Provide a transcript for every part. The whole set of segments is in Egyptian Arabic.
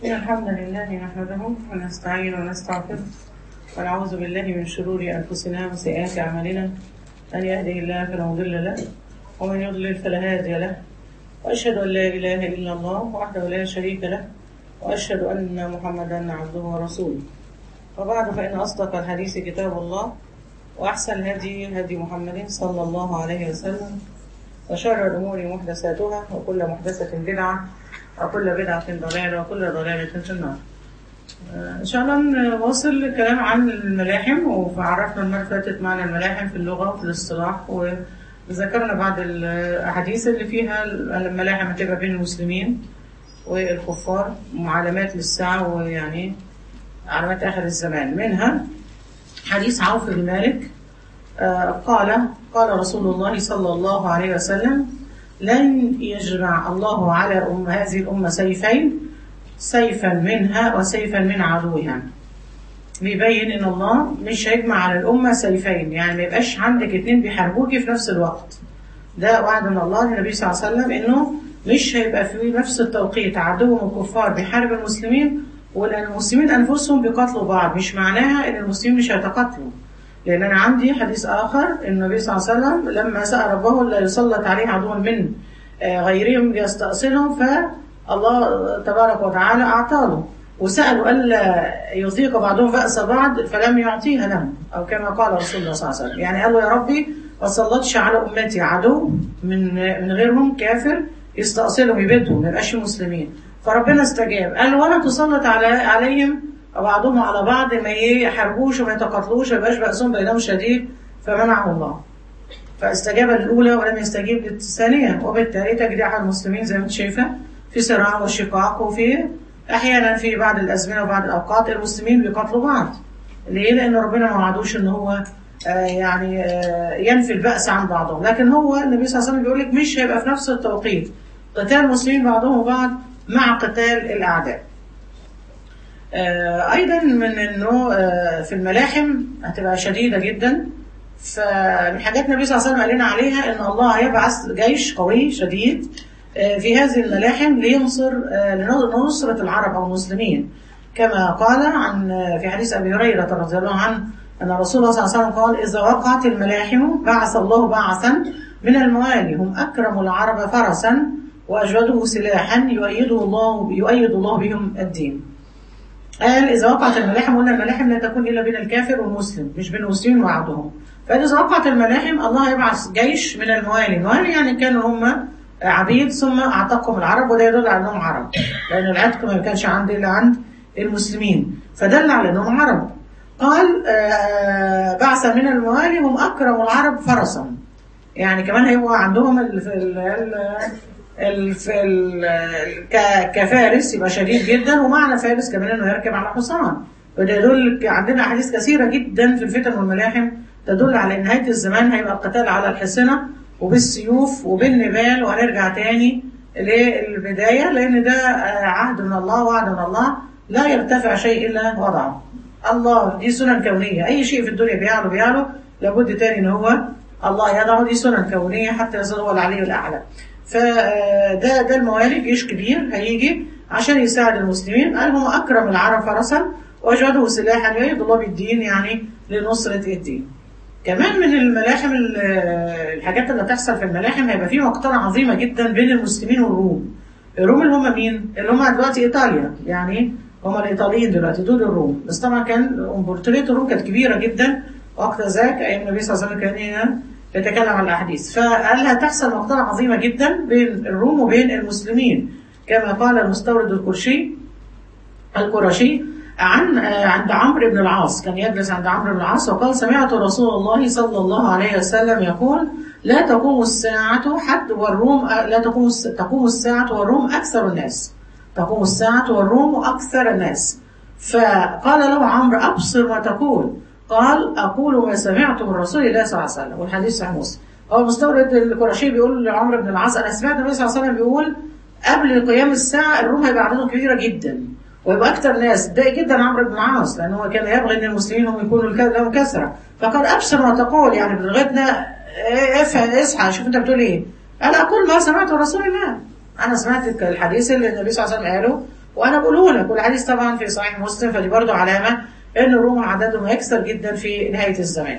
إن الحمد لله نحمده ونستعين ونستغفره ونعوذ بالله من شرور أنفسنا وسيئات أعمالنا من يهده الله فلا مضل له ومن يضلل فلا هادي له وأشهد أن لا إله إلا الله وحده لا شريك له وأشهد أن محمدا عبده ورسوله وبعد فإن أصدق الحديث كتاب الله وأحسن الهدي هدي محمد صلى الله عليه وسلم وشر الأمور محدثاتها وكل محدثة بدعة وكل بدعة ضلالة وكل ضلالة في النار آه، إن شاء الله نواصل الكلام عن الملاحم وعرفنا المرة اللي فاتت معنى الملاحم في اللغة وفي الاصطلاح وذكرنا بعض الأحاديث اللي فيها الملاحم هتبقى بين المسلمين والكفار وعلامات للساعة ويعني علامات آخر الزمان منها حديث عوف بن مالك آه، قال قال رسول الله صلى الله عليه وسلم لن يجمع الله على أم هذه الأمة سيفين سيفا منها وسيفا من عدوها بيبين ان الله مش هيجمع على الامه سيفين يعني ما يبقاش عندك اتنين بيحاربوكي في نفس الوقت ده وعد من الله للنبي صلى الله عليه وسلم انه مش هيبقى في نفس التوقيت عدوهم الكفار بيحارب المسلمين ولان المسلمين انفسهم بيقاتلوا بعض مش معناها ان المسلمين مش هيتقاتلوا لان انا عندي حديث اخر ان النبي صلى الله عليه وسلم لما سال ربه لا يسلط عليه عدوا من آه، غيرهم يستأصلهم فالله تبارك وتعالى اعطاله وسالوا الا يطيق بعضهم باس بعض فلم يعطيها لهم او كما قال رسول الله صلى الله عليه وسلم يعني قال له يا ربي ما تسلطش على امتي عدو من من غيرهم كافر يستأصلهم يبيدهم ما يبقاش مسلمين فربنا استجاب قال ولا تسلط على عليهم بعضهم على بعض ما يحاربوش وما يتقاتلوش ما يبقاش بأسهم بينهم شديد فمنعه الله فاستجاب للأولى ولم يستجيب للثانية وبالتالي تجري على المسلمين زي ما انت شايفة في صراع وشقاق وفي أحيانا في بعض الأزمنة وبعض الأوقات المسلمين بيقاتلوا بعض ليه؟ لأن ربنا ما وعدوش إن هو آه يعني آه ينفي البأس عن بعضهم لكن هو النبي صلى الله عليه وسلم بيقول لك مش هيبقى في نفس التوقيت قتال المسلمين بعضهم بعض مع قتال الأعداء آه، ايضا من انه آه، في الملاحم هتبقى شديده جدا فمن حاجات النبي صلى الله عليه وسلم قال لنا عليها ان الله هيبعث جيش قوي شديد آه، في هذه الملاحم لينصر آه، لنصرة العرب او المسلمين كما قال عن في حديث ابي هريره رضي الله عنه ان رسول الله صلى الله عليه وسلم قال اذا وقعت الملاحم بعث الله بعثا من الموالي هم اكرم العرب فرسا واجوده سلاحا يؤيده الله يؤيد الله بهم الدين قال إذا وقعت الملاحم قلنا الملاحم لا تكون إلا بين الكافر والمسلم مش بين المسلمين وبعضهم فإذا وقعت الملاحم الله يبعث جيش من الموالي الموالي يعني كانوا هم عبيد ثم أعتقهم العرب وده يدل على أنهم عرب لأن العتق ما كانش عند إلا عند المسلمين فدل على أنهم عرب قال آه، بعث من الموالي هم أكرم العرب فرسا يعني كمان هيبقى عندهم ال ال ال ال ال ك- كفارس يبقى شديد جدا ومعنى فارس كمان انه يركب على حصان وده يدل عندنا احاديث كثيره جدا في الفتن والملاحم تدل على ان نهايه الزمان هيبقى القتال على الحصنه وبالسيوف وبالنبال وهنرجع تاني للبدايه لان ده آه، عهد من الله وعد من الله لا يرتفع شيء الا وضعه الله دي سنن كونيه اي شيء في الدنيا بيعلو بيعلو لابد تاني ان هو الله يضعه دي سنن كونيه حتى يصل هو العلي الاعلى فده ده الموالي جيش كبير هيجي عشان يساعد المسلمين قال هم اكرم العرب فرسا واجوده سلاحا يؤيد الله بالدين يعني لنصره الدين. كمان من الملاحم ال- الحاجات اللي هتحصل في الملاحم هيبقى في مقتله عظيمه جدا بين المسلمين والروم. الروم اللي هم مين؟ اللي هم دلوقتي ايطاليا يعني هم الايطاليين دلوقتي دول الروم بس طبعا كان امبراطوريه الروم كانت كبيره جدا وقت ذاك ايام النبي صلى الله عليه وسلم كان هنا يتكلم عن الاحاديث فقال هتحصل مقتله عظيمه جدا بين الروم وبين المسلمين كما قال المستورد القرشي القرشي عن آه، عند عمرو بن العاص كان يجلس عند عمرو بن العاص وقال سمعت رسول الله صلى الله عليه وسلم يقول لا تقوم الساعة حتى والروم لا تقوم الس- تقوم الساعة والروم أكثر الناس تقوم الساعة والروم أكثر الناس فقال له عمرو أبصر ما تقول قال أقول ما سمعت من رسول الله صلى الله عليه وسلم والحديث صحيح مسلم هو المستورد القرشي بيقول لعمرو بن العاص أنا سمعت النبي صلى الله عليه وسلم بيقول قبل قيام الساعة الروم هيبقى عددهم كبيرة جدا ويبقى أكثر ناس ضايق جدا عمرو بن العاص لأن هو كان يبغي أن المسلمين هم يكونوا الك- لهم كثرة فقال أبصر ما تقول يعني بلغتنا إيه، افهم اصحى شوف أنت بتقول إيه قال أقول ما سمعت من رسول الله أنا سمعت الحديث اللي النبي صلى الله عليه وسلم قاله وانا بقوله لك والحديث طبعا في صحيح مسلم فدي برضو علامه ان الروم عددهم هيكثر جدا في نهايه الزمان.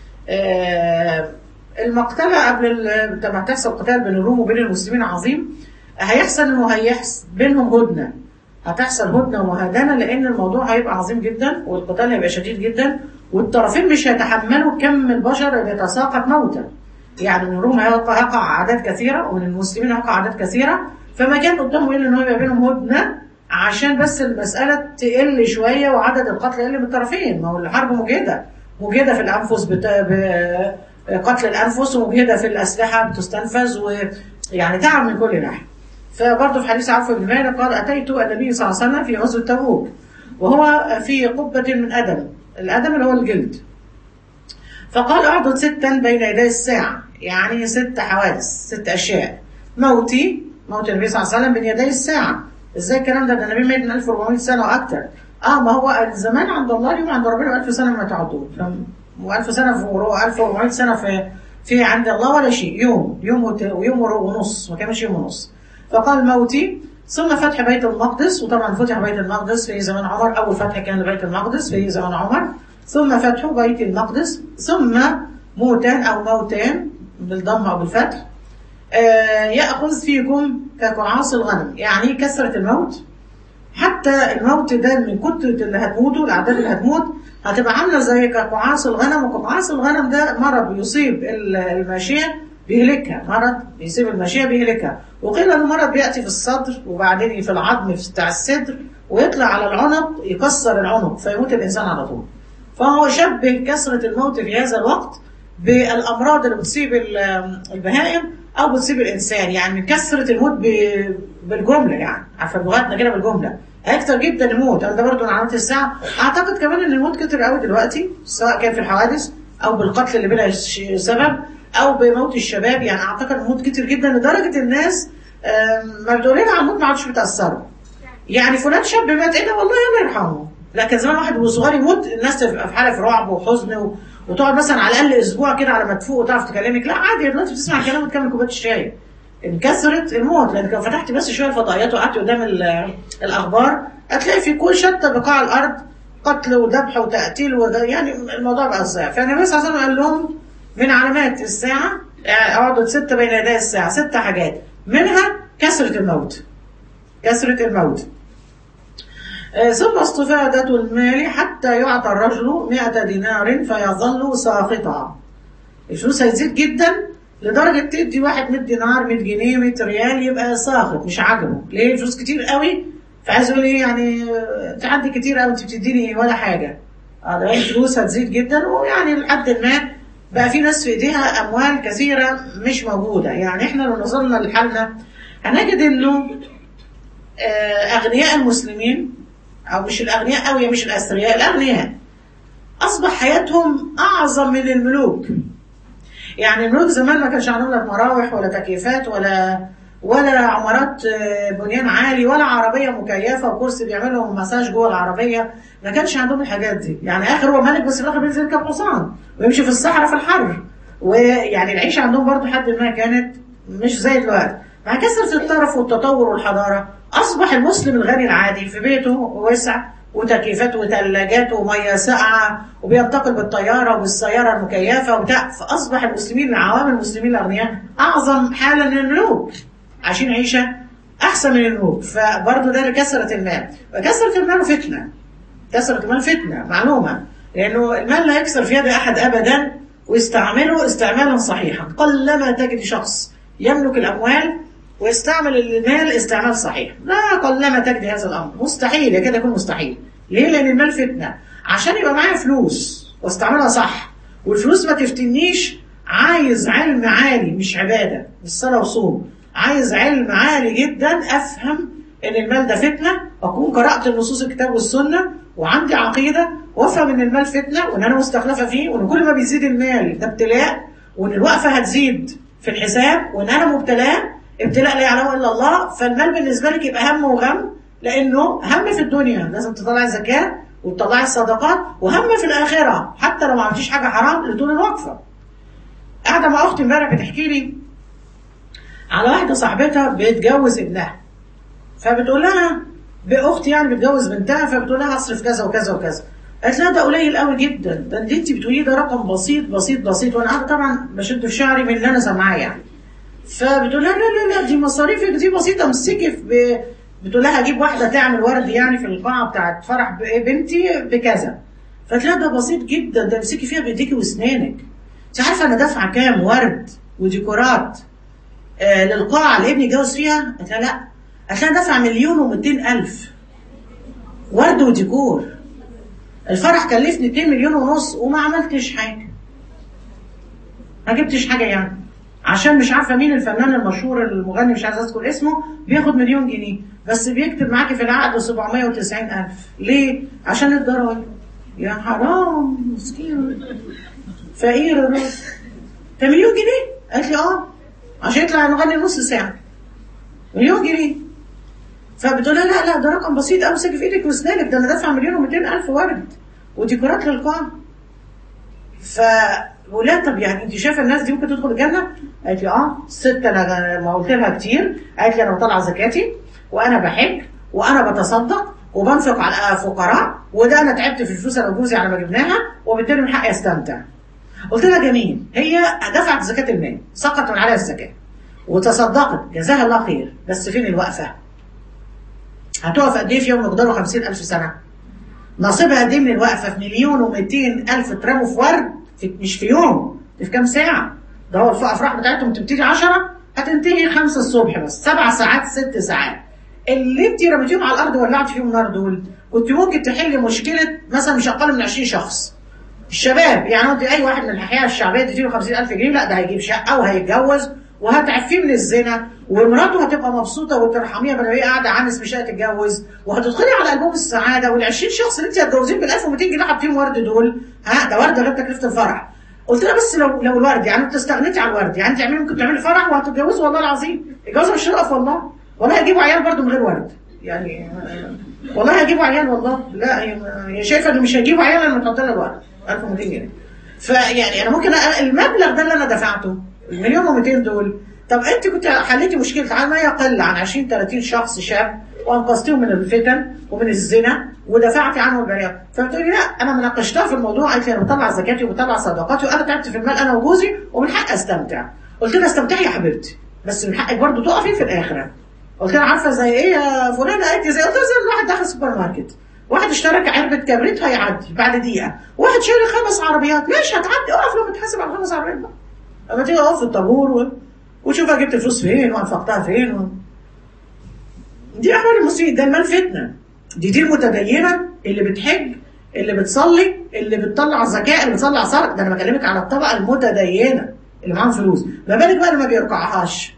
آه، المقتله قبل ال- لما تحصل قتال بين الروم وبين المسلمين عظيم هيحصل انه هيحصل بينهم هدنه هتحصل هدنه ومهادنه لان الموضوع هيبقى عظيم جدا والقتال هيبقى شديد جدا والطرفين مش هيتحملوا كم البشر اللي يتساقط موتا يعني من الروم هيقع هيقع اعداد كثيره ومن المسلمين هيقع اعداد كثيره فما كان قدامه الا ان هو يبقى بينهم هدنه عشان بس المساله تقل شويه وعدد القتل يقل من الطرفين ما هو الحرب مجهده مجهده في الانفس بت... بقتل الانفس ومجهده في الاسلحه بتستنفذ ويعني تعب من كل ناحيه فبرضه في حديث عفو بن مالك قال اتيت النبي صلى الله عليه وسلم في غزوه تبوك وهو في قبه من ادم الادم اللي هو الجلد فقال اعدد ستا بين يدي الساعه يعني ست حوادث ست اشياء موتي موت النبي صلى الله عليه وسلم بين يدي الساعه ازاي الكلام ده ده النبي مات من 1400 سنه واكثر اه ما هو الزمان عند الله اليوم عند ربنا 1000 سنه ما تعدون و1000 سنه في 1400 سنه في في عند الله ولا شيء يوم يوم وت- ويوم ونص ما كانش يوم ونص فقال موتي ثم فتح بيت المقدس وطبعا فتح بيت المقدس في زمان عمر اول فتح كان لبيت المقدس في زمان عمر ثم فتح بيت المقدس ثم موتان او موتان بالضم او بالفتح آه، ياخذ فيكم كقعاص الغنم يعني كثره الموت حتى الموت ده من كترة اللي هتموتوا الأعداد اللي هتموت هتبقى عاملة زي كقعاص الغنم وقعاص الغنم ده مرض بيصيب ال- الماشية بيهلكها مرض بيصيب الماشية بيهلكها وقيل إن المرض بيأتي في الصدر وبعدين في العظم بتاع الصدر ويطلع على العنق يكسر العنق فيموت الإنسان على طول فهو شبه كثرة الموت في هذا الوقت بالأمراض اللي بتصيب ال- البهائم أو بتصيب الإنسان يعني من كثرة الموت ب- بالجملة يعني عارفة بلغتنا كده بالجملة هيكتر جدا الموت ده برضه من علامات الساعة أعتقد كمان إن الموت كتر قوي دلوقتي سواء كان في الحوادث أو بالقتل اللي بلا ش- سبب أو بموت الشباب يعني أعتقد الموت كتر جدا لدرجة الناس آم، ما بتقول لنا على الموت ما عادش بيتأثروا يعني فلان شاب مات ايه ده والله الله يرحمه لكن زمان واحد وهو صغير يموت الناس تبقى في حاله في رعب وحزن و... وتقعد مثلا على الاقل اسبوع كده على ما تفوق وتعرف تكلمك لا عادي دلوقتي بتسمع كلام وتكمل كوبايه الشاي انكسرت الموت لان لو فتحت بس شويه الفضائيات وقعدت قدام ال- الاخبار هتلاقي في كل شتى بقاع الارض قتل وذبح وتقتيل وده يعني الموضوع بقى صعب فالنبي صلى الله عليه وسلم قال لهم من علامات الساعه اقعدوا ستة بين يدي الساعه ست حاجات منها كثره الموت كثره الموت آه، ثم استفادة المال حتى يعطى الرجل مئة دينار فيظل ساقطا الفلوس هتزيد جدا لدرجة تدي واحد 100 دينار 100 جنيه 100 ريال يبقى ساقط مش عاجبه ليه الفلوس كتير قوي فعايز يقول ايه يعني آه، انت عندي كتير قوي انت بتديني ولا حاجة اه ده الفلوس هتزيد جدا ويعني لحد ما بقى في ناس في ايديها اموال كثيرة مش موجودة يعني احنا لو نظرنا لحالنا هنجد انه آه، اغنياء المسلمين او مش الاغنياء قوي مش الاثرياء الاغنياء اصبح حياتهم اعظم من الملوك يعني الملوك زمان ما كانش عندهم لا مراوح ولا تكييفات ولا ولا عمارات آه، بنيان عالي ولا عربيه مكيفه وكرسي بيعمل لهم مساج جوه العربيه ما كانش عندهم الحاجات دي يعني اخر هو ملك بس في الاخر بينزل يركب حصان ويمشي في الصحراء في الحر ويعني العيشه عندهم برضو حد ما كانت مش زي دلوقتي مع كثره الطرف والتطور والحضاره اصبح المسلم الغني العادي في بيته وسع وتكييفات وثلاجات وميه ساقعه وبينتقل بالطياره وبالسياره المكيفه وبتاع فاصبح المسلمين عوام المسلمين الاغنياء اعظم حالا من الملوك عايشين عيشه احسن من الملوك فبرضه ده لكثره المال وكثره المال فتنه كثره المال فتنه معلومه لانه المال لا يكسر في يد احد ابدا ويستعمله استعمالا صحيحا قلما تجد شخص يملك الاموال ويستعمل المال استعمال صحيح لا قلما تجد هذا الامر مستحيل يكاد يكون مستحيل ليه لان المال فتنه عشان يبقى معايا فلوس واستعملها صح والفلوس ما تفتنيش عايز علم عالي مش عباده مش صلاه وصوم عايز علم عالي جدا افهم ان المال ده فتنه واكون قرات النصوص الكتاب والسنه وعندي عقيده وافهم ان المال فتنه وان انا مستخلفه فيه وان كل ما بيزيد المال ده ابتلاء وان الوقفه هتزيد في الحساب وان انا مبتلاه ابتلاء لا يعلمه الا الله فالمال بالنسبه لك يبقى هم وغم لانه هم في الدنيا لازم تطلعي الزكاه وتطلعي الصدقات وهم في الاخره حتى لو ما عملتيش حاجه حرام لطول الوقفه قاعده مع اختي امبارح بتحكي لي على واحده صاحبتها بتجوز ابنها فبتقول لها باختي يعني بتجوز بنتها فبتقول لها اصرف كذا وكذا وكذا قالت لها ده قليل قوي جدا ده اللي انت بتقوليه ده رقم بسيط بسيط بسيط وانا قاعده طبعا بشد في شعري من اللي انا سامعاه يعني فبتقول لها لا لا لا دي مصاريفك دي بسيطه امسكي ب... بتقول لها اجيب واحده تعمل ورد يعني في القاعه بتاعت فرح ب- بنتي بكذا فقالت لها ده بسيط جدا ده امسكي فيها بايديكي واسنانك انت عارفه انا دافعه كام ورد وديكورات آه للقاعه اللي ابني جوز فيها قالت لها لا قالت لها دافعه مليون و200 الف ورد وديكور الفرح كلفني 2 مليون ونص وما عملتش حاجه ما جبتش حاجه يعني عشان مش عارفه مين الفنان المشهور المغني مش عايز اذكر اسمه بياخد مليون جنيه بس بيكتب معاكي في العقد 790 الف ليه عشان الضرايب يا حرام مسكين فقير الراجل ده مليون جنيه قالت لي اه عشان يطلع نغني نص ساعه مليون جنيه فبتقول لها لا لا ده رقم بسيط قوي امسكي في ايدك واسنانك ده انا دافعه مليون و200 الف ورد وديكورات للقاعه ف ولا طب يعني انت شايفه الناس دي ممكن تدخل الجنه؟ قالت لي اه ست انا ما قلت لها كتير قالت لي انا بطلع زكاتي وانا بحج وانا بتصدق وبنفق على فقراء وده انا تعبت في الفلوس انا وجوزي على ما جبناها وبالتالي من حقي استمتع. قلت لها جميل هي دفعت زكاه المال سقط من عليها الزكاه وتصدقت جزاها الله خير بس فين الوقفه؟ هتقف قد ايه في يوم مقداره 50000 سنه؟ نصيبها قد ايه من الوقفه في مليون و200 الف اترموا في ورد في مش في يوم في كام ساعه ده هو الافراح بتاعتهم تبتدي 10 هتنتهي 5 الصبح بس سبع ساعات ست ساعات اللي انت رميتيهم على الارض ولعت فيهم نار دول كنت ممكن تحلي مشكله مثلا مش اقل من 20 شخص الشباب يعني انت اي واحد من الاحياء الشعبيه تديله 50000 جنيه لا ده هيجيب شقه وهيتجوز وهتعفيه من الزنا ومراته هتبقى مبسوطه وترحميها بدل هي قاعده عنس مش هتتجوز وهتدخلي على البوم السعاده وال 20 شخص اللي انت هتجوزين بال 1200 جنيه حاطين ورد دول ها ده ورد غير تكلفه الفرح قلت لها بس لو لو الورد يعني انت استغنيتي عن الورد يعني انت تعملي ممكن تعملي فرح وهتتجوزوا والله العظيم الجواز مش شرف والله والله هيجيبوا عيال برضه من غير ورد يعني والله هيجيبوا عيال والله لا هي هي شايفه ان مش هيجيبوا عيال لما تحط لها الورد 1200 جنيه فيعني انا ممكن أ- المبلغ ده اللي انا دفعته المليون و200 دول طب انت كنت حليتي مشكله على ما يقل عن 20 30 شخص شاب وانقذتيهم من الفتن ومن الزنا ودفعتي عنهم البلاء فبتقولي لا انا مناقشتها في الموضوع قالت لي انا بطلع زكاتي وبطلع صدقاتي وانا تعبت في المال انا وجوزي ومن حقي استمتع قلت لها استمتعي يا حبيبتي بس من حقك برضه تقفي في الاخره قلت لها عارفه زي ايه يا فلانه قالت لي زي قلت لها زي الواحد دخل سوبر ماركت واحد اشترك علبة كبريت هيعدي بعد دقيقة واحد شاري خمس عربيات ماشي هتعدي اقف لما تحاسب على خمس عربيات بقى اما تيجي اقف في الطابور و... وشوف جبت الفلوس فين وانفقتها فين و... دي احوال المسلمين ده المال فتنه دي دي المتدينه اللي بتحج اللي بتصلي اللي بتطلع زكاه اللي بتطلع صدقه ده انا بكلمك على الطبقه المتدينه اللي معاهم فلوس ما بالك بقى اللي ما بيركعهاش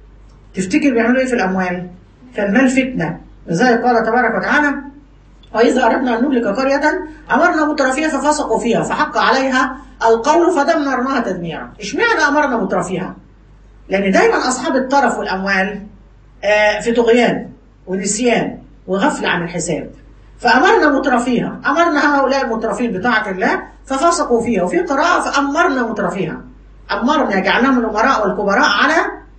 تفتكر بيعملوا ايه في الاموال فالمال فتنه لذلك قال تبارك وتعالى وإذا أردنا أن نهلك قرية أمرنا مترفيها ففسقوا فيها فحق عليها القول فدمرناها تدميرا اشمعنى أمرنا مترفيها لأن دايما أصحاب الطرف والأموال آه، في طغيان ونسيان وغفلة عن الحساب فأمرنا مترفيها أمرنا هؤلاء المترفين بطاعة الله ففسقوا فيها وفي قراءة فأمرنا مترفيها أمرنا جعلناهم الأمراء والكبراء على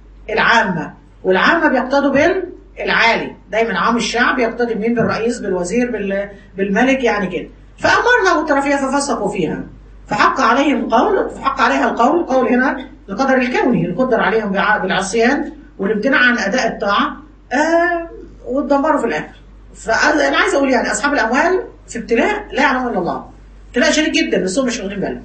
العامة والعامة بيقتدوا بالعالي دايما عام الشعب يقتدي بمين بالرئيس بالوزير بال- بالملك يعني كده فأمرنا مترفيها ففسقوا فيها فحق عليهم قول فحق عليها القول قول هنا القدر الكوني القدر عليهم بع- بالعصيان والامتناع عن أداء الطاعة آه واتدمروا في الآخر فأنا عايز أقول يعني أصحاب الأموال في ابتلاء لا يعلمون إلا الله ابتلاء شديد جدا بس هم مش واخدين بالهم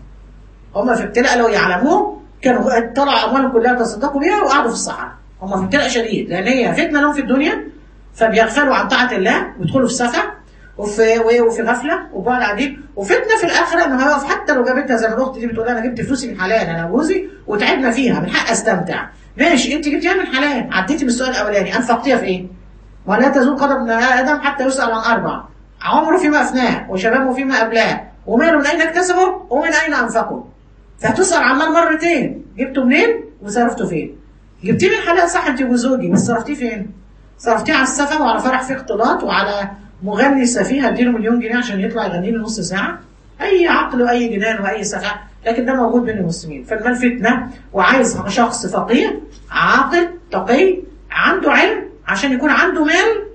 هم في ابتلاء لو يعلموه كانوا طلعوا اموالهم كلها تصدقوا بيها وقعدوا في الصحراء هم في ابتلاء شديد لان هي فتنه لهم في الدنيا فبيغفلوا عن طاعه الله ويدخلوا في سفه وفي و- وفي غفله وبعد عديد وفتنه في الاخره انه هيقف حتى لو جابتها زي ما الاخت دي بتقول انا جبت فلوسي من حلال انا وجوزي وتعبنا فيها من حق استمتع ماشي انت جبتيها من حلال عديتي من السؤال الاولاني انفقتيها في ايه؟ ولا تزول قدم ابن ادم حتى يسال عن اربع عمره فيما افناه وشبابه فيما ابلاه وماله من اين اكتسبه ومن اين انفقه فهتسأل عن المال مرتين جبته منين وصرفته فين جبتيه من حلال صح انت وزوجي بس صرفتيه فين صرفتيه على السفر وعلى فرح فيه اختلاط وعلى مغني سفيه هديله مليون جنيه عشان يطلع يغني لي نص ساعه اي عقل واي جنان واي سفه لكن ده موجود بين المسلمين فالمال فتنه وعايز شخص فقيه عاقل تقي عنده علم عشان يكون عنده مال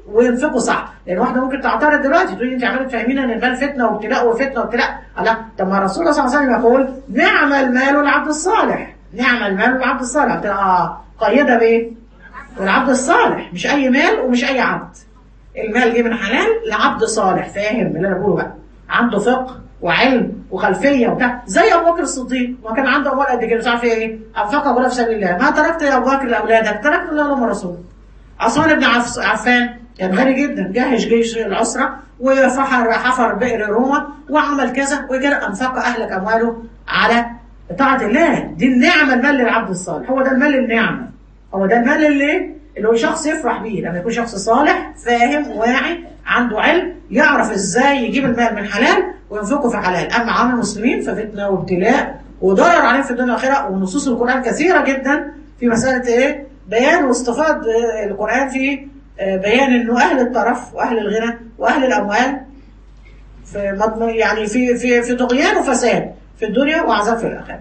وينفقوا صح لان واحده ممكن تعترض دلوقتي تقول لي انت عماله تفهمينا ان المال فتنه وابتلاء وفتنه وابتلاء لا طب ما الرسول صلى الله عليه وسلم يقول نعم المال العبد الصالح نعم المال العبد الصالح قلت لها اه قيدها بايه؟ والعبد الصالح مش اي مال ومش اي عبد المال جه من حلال لعبد صالح فاهم اللي انا بقوله بقى عنده فقه وعلم وخلفيه وبتاع زي ابو بكر الصديق ما كان عنده اموال قد كده مش عارف ايه انفق ابوه في سبيل الله ما تركت يا ابو بكر لاولادك تركت لهم الرسول عثمان بن عف- عفان كان غني جدا جهز جيش العسره وفحر حفر بئر روما وعمل كذا وكده انفق اهلك امواله على طاعه الله دي النعمه المال للعبد الصالح هو ده المال النعمه هو ده المال اللي اللي هو شخص يفرح بيه لما يكون شخص صالح فاهم واعي عنده علم يعرف ازاي يجيب المال من حلال وينفقه في حلال اما عام المسلمين ففتنه وابتلاء وضرر عليهم في الدنيا والاخره ونصوص القران كثيره جدا في مساله ايه بيان واستفاض آه، القران في آه، بيان انه اهل الطرف واهل الغنى واهل الاموال في مضم- يعني في في في طغيان وفساد في الدنيا وعذاب في الاخره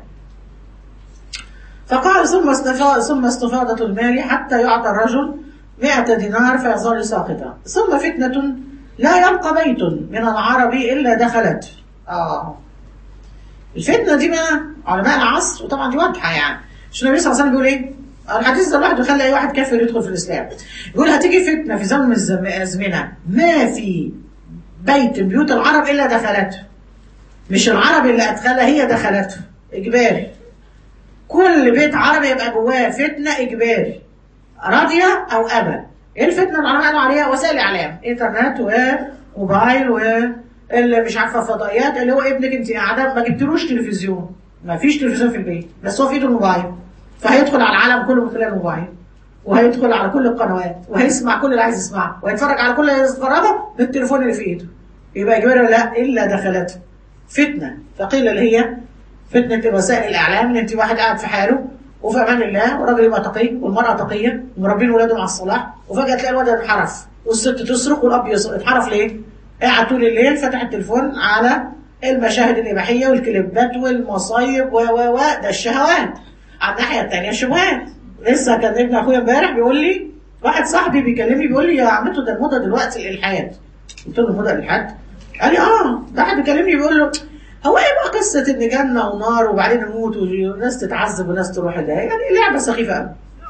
فقال ثم استفاض ثم استفاضة المال حتى يعطى الرجل مئة دينار فيظل ساقطا ثم فتنة لا يبقى بيت من العرب إلا دخلت آه الفتنة دي بقى علماء العصر وطبعا دي واضحة يعني مش النبي صلى الله عليه وسلم بيقول إيه؟ الحديث ده لوحده يخلي أي واحد كافر يدخل في الإسلام يقول هتيجي فتنة في زمن من الزم- الأزمنة ما في بيت من بيوت العرب إلا دخلته مش العرب اللي أدخلها هي دخلته إجباري كل بيت عربي يبقى جواه فتنه اجباري راضيه او ابى ايه الفتنه اللي العلماء قالوا عليها وسائل اعلام انترنت وموبايل واللي مش عارفه فضائيات اللي هو ابنك انت قاعده ما جبتلوش تلفزيون ما فيش تلفزيون في البيت بس هو في ايده الموبايل فهيدخل على العالم كله من خلال الموبايل وهيدخل على كل القنوات وهيسمع كل اللي عايز يسمعه وهيتفرج على كل اللي عايز يتفرجه بالتليفون اللي في ايده يبقى اجباري ولا لا الا دخلته فتنه فقيل اللي هي فتنة وسائل الإعلام إن أنت واحد قاعد في حاله وفي أمان الله والراجل يبقى تقي والمرأة تقية ومربين ولاده مع الصلاح وفجأة تلاقي الولد انحرف والست تصرخ والأب يصرخ اتحرف ليه؟ قاعد طول الليل فاتح التليفون على المشاهد الإباحية والكليبات والمصايب و و و ده الشهوات على الناحية التانية الشبهات لسه كان ابن أخويا امبارح بيقول لي واحد صاحبي بيكلمني بيقول لي يا عمته ده الموضة دلوقتي الإلحاد قلت له الموضة الإلحاد؟ قال لي اه ده حد بيكلمني بيقول له هو ايه بقى قصه ان جنه ونار وبعدين نموت وناس تتعذب وناس تروح ده يعني لعبه سخيفه قوي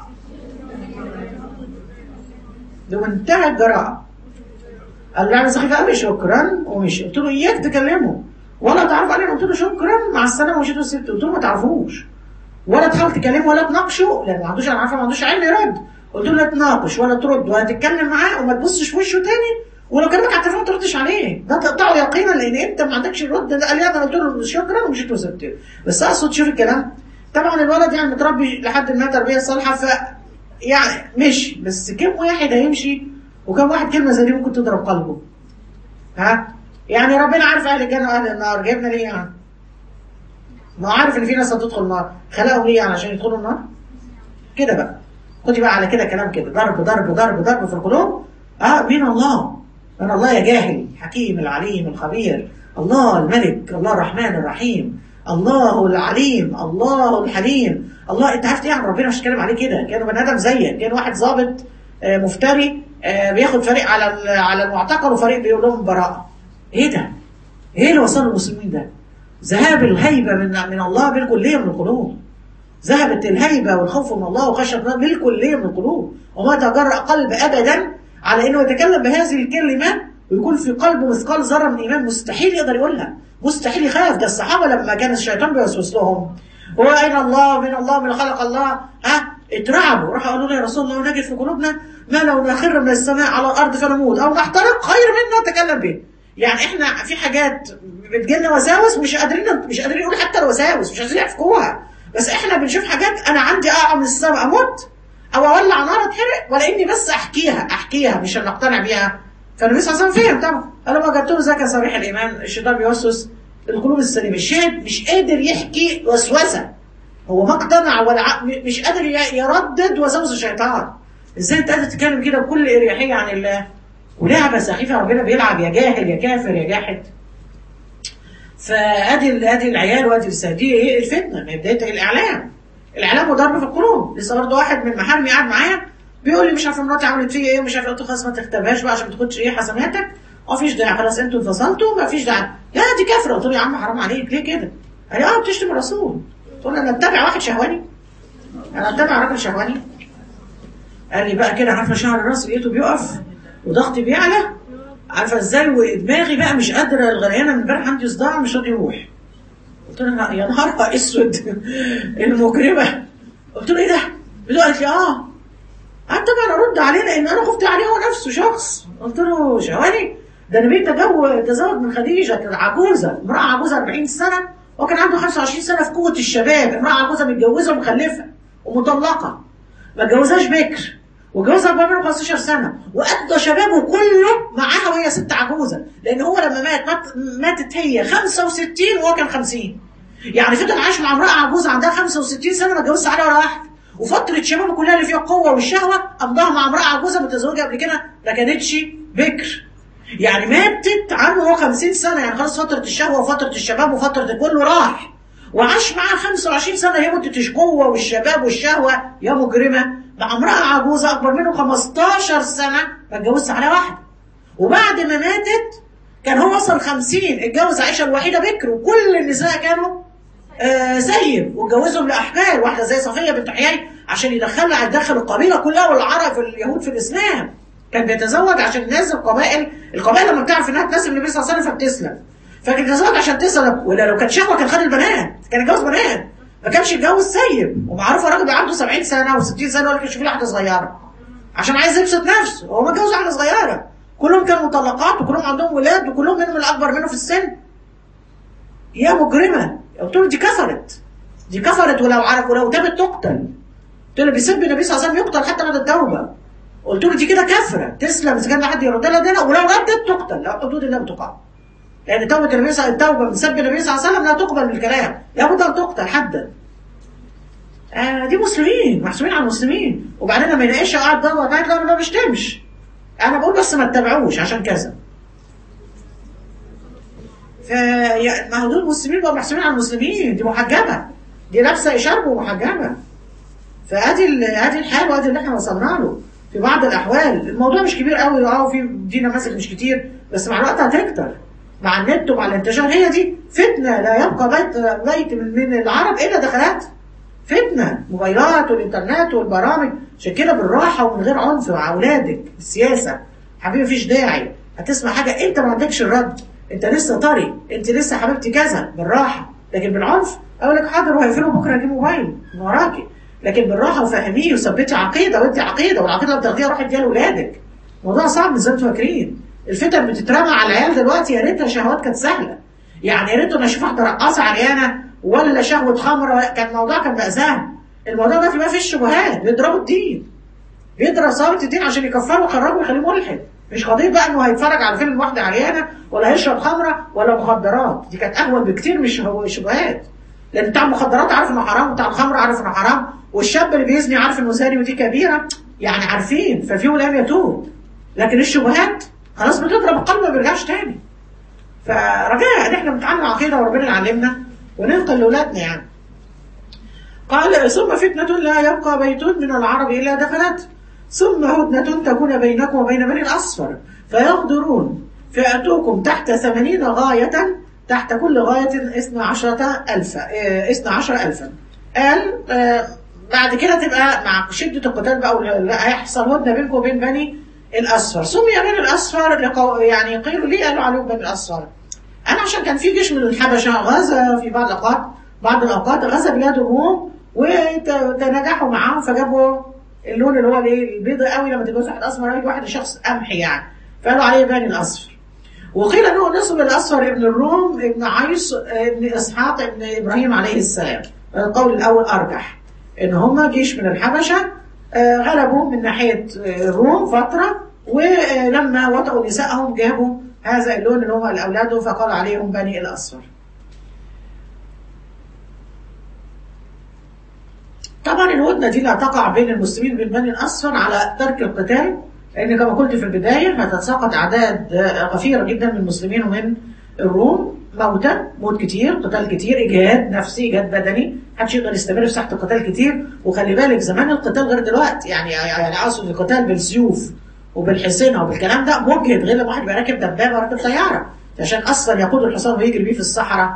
بمنتهى الجراءه قال لعبه سخيفه قوي شكرا ومشي قلت له اياك تكلمه ولا تعرف عليه قلت له شكرا مع السلامه ومشيت وسبته قلت له ما تعرفوش ولا تحاول تكلمه ولا تناقشه لان ما عندوش انا عارفه ما عندوش علم يرد قلت له لا تناقش ولا ترد ولا تتكلم معاه وما تبصش في وشه تاني ولو كلمك على التليفون ما تردش عليه ده تقطعه يقينا لان انت ما عندكش الرد ده قال لي انا قلت له شكرا ومشيت وسبته بس اقصد شوف الكلام طبعا الولد يعني متربي لحد ما تربيه صالحه ف يعني مشي بس كم واحد هيمشي وكم واحد كلمه زي دي ممكن تضرب قلبه ها يعني ربنا عارف اهل الجنه واهل النار جايبنا ليه يعني ما هو عارف ان في ناس هتدخل النار خلقهم ليه يعني عشان يدخلوا النار كده بقى خدي بقى على كده كلام كده ضرب ضرب ضرب ضرب في القلوب اه مين الله من الله يا جاهل حكيم العليم الخبير الله الملك الله الرحمن الرحيم الله العليم الله الحليم الله انت عارف ايه عن ربنا مش هتكلم عليه كده كان بني ادم زيك كان واحد ظابط آه، مفتري آه، بياخد فريق على ال- على المعتقل وفريق بيقول لهم براءه ايه ده؟ ايه اللي وصل المسلمين ده؟ ذهاب الهيبه من من الله بالكليه من القلوب ذهبت الهيبه والخوف من الله وخشيه الله بالكليه من القلوب وما تجرأ قلب ابدا على انه يتكلم بهذه الكلمه ويكون في قلبه مثقال ذره من ايمان مستحيل يقدر يقولها مستحيل يخاف ده الصحابه لما كان الشيطان بيوسوس لهم هو اين الله من الله من خلق الله ها اترعبوا راحوا قالوا له يا رسول الله نجد في قلوبنا ما لو نخر من السماء على الارض فنموت او نحترق خير منا نتكلم به يعني احنا في حاجات بتجيلنا وساوس مش قادرين مش قادرين نقول حتى الوساوس مش قادرين يحكوها بس احنا بنشوف حاجات انا عندي اقع من السماء اموت او اولع نار اتحرق ولا اني بس احكيها احكيها مش ان اقتنع بيها فالنبي صلى الله عليه وسلم فهم طبعا قال ما جبت له زكاه صريح الايمان الشيطان بيوسوس القلوب السليمه الشاهد مش قادر يحكي وسوسه هو ما اقتنع ولا ع- م- مش قادر ي- يردد وسوس الشيطان ازاي انت قادر تتكلم كده بكل اريحيه عن الله ولعبه سخيفه ربنا بيلعب يا جاهل يا كافر يا جاحد فادي ادي العيال وادي الرسالة دي ايه الفتنه ما هي بدايه الاعلام الاعلام وضرب في القلوب لسه برضه واحد من محارمي قاعد معايا بيقول لي مش عارفه مراتي عملت فيا ايه ومش عارفه قلت له خلاص ما تكتبهاش بقى عشان ما تاخدش ايه حسناتك ما فيش داعي خلاص انتوا انفصلتوا ما فيش داعي لا دي كافره قلت له يا عم حرام عليك ليه كده؟ قال لي اه بتشتم الرسول قلت له انا اتبع واحد شهواني انا اتبع راجل شهواني قال لي بقى كده عارفه شعر راسي لقيته بيقف وضغطي بيعلى عارفه ازاي ودماغي بقى مش قادره الغليانه من امبارح عندي صداع مش راضي يروح قلت لها يا نهار اسود المجرمه قلت له ايه ده؟ بتقول قالت لي اه قعدت طبعا ارد عليه لان انا خفت عليه هو نفسه شخص قلت له شواني ده النبي تجو تزوج من خديجه كانت عجوزه امراه عجوزه 40 سنه وكان عنده 25 سنه في قوه الشباب امراه عجوزه متجوزه ومخلفه ومطلقه ما اتجوزهاش بكر وجوزها اكبر منه 15 سنه وقضى شبابه كله معاها وهي ست عجوزه لان هو لما مات, مات ماتت هي 65 وهو كان 50 يعني فضل عايش مع امراه عجوزه عندها 65 سنه ما اتجوزش عليها ولا واحده وفتره شبابه كلها اللي فيها القوه والشهوه قضاها مع امراه عجوزه متزوجه قبل كده ما كانتش بكر يعني ماتت عنه هو 50 سنه يعني خلاص فتره الشهوه وفتره الشباب وفتره كله راح وعاش معاها 25 سنه هي مده القوه والشباب والشهوه يا مجرمه مع امراه عجوزه اكبر منه 15 سنه ما اتجوزش على واحده وبعد ما ماتت كان هو وصل 50 اتجوز عائشه الوحيده بكر وكل النساء كانوا آه سيب واتجوزهم لاحفاد واحده زي صفيه بنت حيي عشان يدخلها يدخل القبيله كلها والعرب في اليهود في الاسلام كان بيتزوج عشان الناس القبائل القبائل لما بتعرف انها تناسب النبي صلى الله عليه وسلم فبتسلم فكان يتزوج عشان تسلم ولا لو كانت شهوه كان خد البنات كان يتجوز بنات ما كانش يتجوز سيب ومعروف راجل عنده 70 سنه و60 سنه ولا يشوف له واحده صغيره عشان عايز يبسط نفسه هو متجوز واحده صغيره كلهم كانوا مطلقات وكلهم عندهم ولاد وكلهم منهم الاكبر منه في السن يا مجرمه قلت له دي كفرت دي كفرت ولو عرف ولو تابت تقتل قلت له بيسب النبي صلى الله عليه وسلم يقتل حتى بعد التوبه قلت له دي كده كافره تسلم اذا كان حد يرد لها دينها ولو ردت تقتل لا حدود الله بتقع لان توبه النبي صلى التوبه من سب النبي صلى الله عليه وسلم لا تقبل بالكلام لابد ان تقتل حدا آه دي مسلمين محسوبين على المسلمين وبعدين لما يلاقيش قاعد دوت قاعد لا انا ما بشتمش انا بقول بس ما تتابعوش عشان كذا ف ما هو دول المسلمين بقوا محسوبين على المسلمين دي محجبه دي لابسه اشارب ومحجبه فادي ادي الحال وادي اللي احنا وصلنا له في بعض الاحوال الموضوع مش كبير قوي اه في دي نماذج مش كتير بس مع الوقت هتكتر مع النت ومع الانتشار هي دي فتنه لا يبقى بيت بيت من, من العرب الا دخلات فتنه موبايلات والانترنت والبرامج عشان كده بالراحه ومن غير عنف مع اولادك السياسه حبيبي مفيش داعي هتسمع حاجه انت ما عندكش الرد انت لسه طري انت لسه حبيبتي كذا بالراحه لكن بالعنف اقول لك حاضر وهيقفلوا بكره اجيب موبايل من وراكي لكن بالراحه وفهميه وثبتي عقيده وانت عقيده والعقيده اللي بتاخديها روحي اديها لاولادك الموضوع صعب مش زي ما انتوا فاكرين الفتن بتترمى على العيال دلوقتي يا ريتها شهوات كانت سهله يعني يا ريت انا اشوف واحده رقاصه عريانه ولا شهوه خمره كان الموضوع كان بقى سهل الموضوع دلوقتي ما فيش شبهات بيضربوا الدين بيضرب صلاه الدين عشان يكفروا ويخرجوا ويخليه ملحد مش قضيه بقى انه هيتفرج على فيلم واحده عريانه ولا هيشرب خمره ولا مخدرات دي كانت اهون بكتير مش هو شبهات لان بتاع المخدرات عارف انه حرام وبتاع الخمر عارف انه حرام والشاب اللي بيزني عارف انه زاني ودي كبيره يعني عارفين ففي ولام يتوب لكن الشبهات خلاص بتضرب القلب ما بيرجعش تاني فرجاء ان احنا بنتعلم عقيده وربنا يعلمنا وننقل لاولادنا يعني قال ثم فتنة لا يبقى بيت من العرب إلا دخلت ثم هدنة تكون بينكم وبين بني الأصفر فيغدرون فيأتوكم تحت ثمانين غاية تحت كل غاية اثنى عشرة ألفا اثنى عشر ألفا قال آه بعد كده تبقى مع شدة القتال بقى هيحصل هدنة بينكم وبين بني الأصفر سمي بني الأصفر لقو يعني قيلوا ليه قالوا عليهم بني الأصفر أنا عشان كان في جيش من الحبشة غزا في بعض الأوقات بعض الأوقات غزا بلاد الروم وتنجحوا معاهم فجابوا اللون اللي هو الايه البيض قوي لما تتجوز واحد اسمر قوي واحد شخص قمحي يعني فقالوا عليه بني الاصفر وقيل انه نسب الاصفر ابن الروم ابن عيس ابن اسحاق ابن ابراهيم عليه السلام القول الاول ارجح ان هم جيش من الحبشه غلبوا من ناحيه الروم فتره ولما وطئوا نسائهم جابوا هذا اللون اللي هم الاولاد فقال عليهم بني الاصفر طبعا الهدنة دي لا تقع بين المسلمين وبين بني الأصفر على ترك القتال لأن كما قلت في البداية هتتساقط أعداد غفيرة جدا من المسلمين ومن الروم موتى موت كتير قتال كتير إجهاد نفسي إجهاد بدني محدش يقدر يستمر في ساحه القتال كتير وخلي بالك زمان القتال غير دلوقتي يعني يعني اقصد القتال بالسيوف وبالحصينه وبالكلام ده مجهد غير لما واحد يبقى راكب دبابه راكب طياره عشان اصلا يقود الحصان ويجري بيه في الصحراء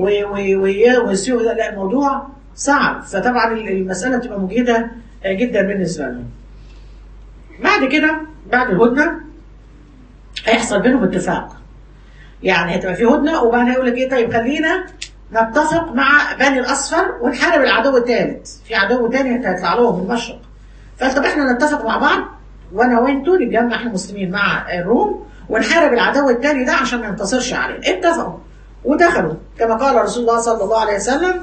والسيوف ده لا الموضوع صعب فطبعا المساله بتبقى مجهده جدا بالنسبه لهم. بعد كده بعد الهدنه هيحصل بينهم اتفاق. يعني هتبقى في هدنه وبعدين يقول لك ايه طيب خلينا نتفق مع بني الاصفر ونحارب العدو الثالث، في عدو ثاني هيطلع لهم من المشرق. فطب احنا نتفق مع بعض وانا وانتوا نتجمع احنا المسلمين مع الروم ونحارب العدو الثاني ده عشان ما ينتصرش علينا. اتفقوا ودخلوا كما قال رسول الله صلى الله عليه وسلم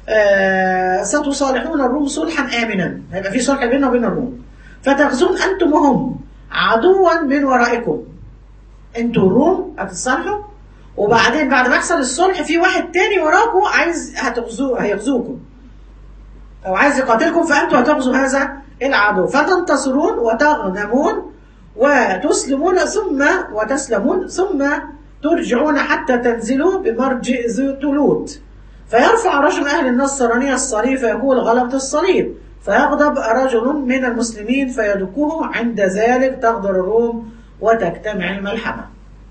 آه ستصالحون الروم صلحا امنا هيبقى في صلح بيننا وبين الروم فتغزون انتم وهم عدوا من ورائكم انتوا الروم هتتصالحوا وبعدين بعد ما يحصل الصلح في واحد تاني وراكم عايز هتغزو هيغزوكم او عايز يقاتلكم فانتوا هتغزوا هذا العدو فتنتصرون وتغنمون وتسلمون ثم وتسلمون ثم ترجعون حتى تنزلوا بمرجع ذي تلوت فيرفع رجل أهل النصرانية الصليب فيقول غلبت الصليب فيغضب رجل من المسلمين فيدكوه عند ذلك تغدر الروم وتجتمع الملحمة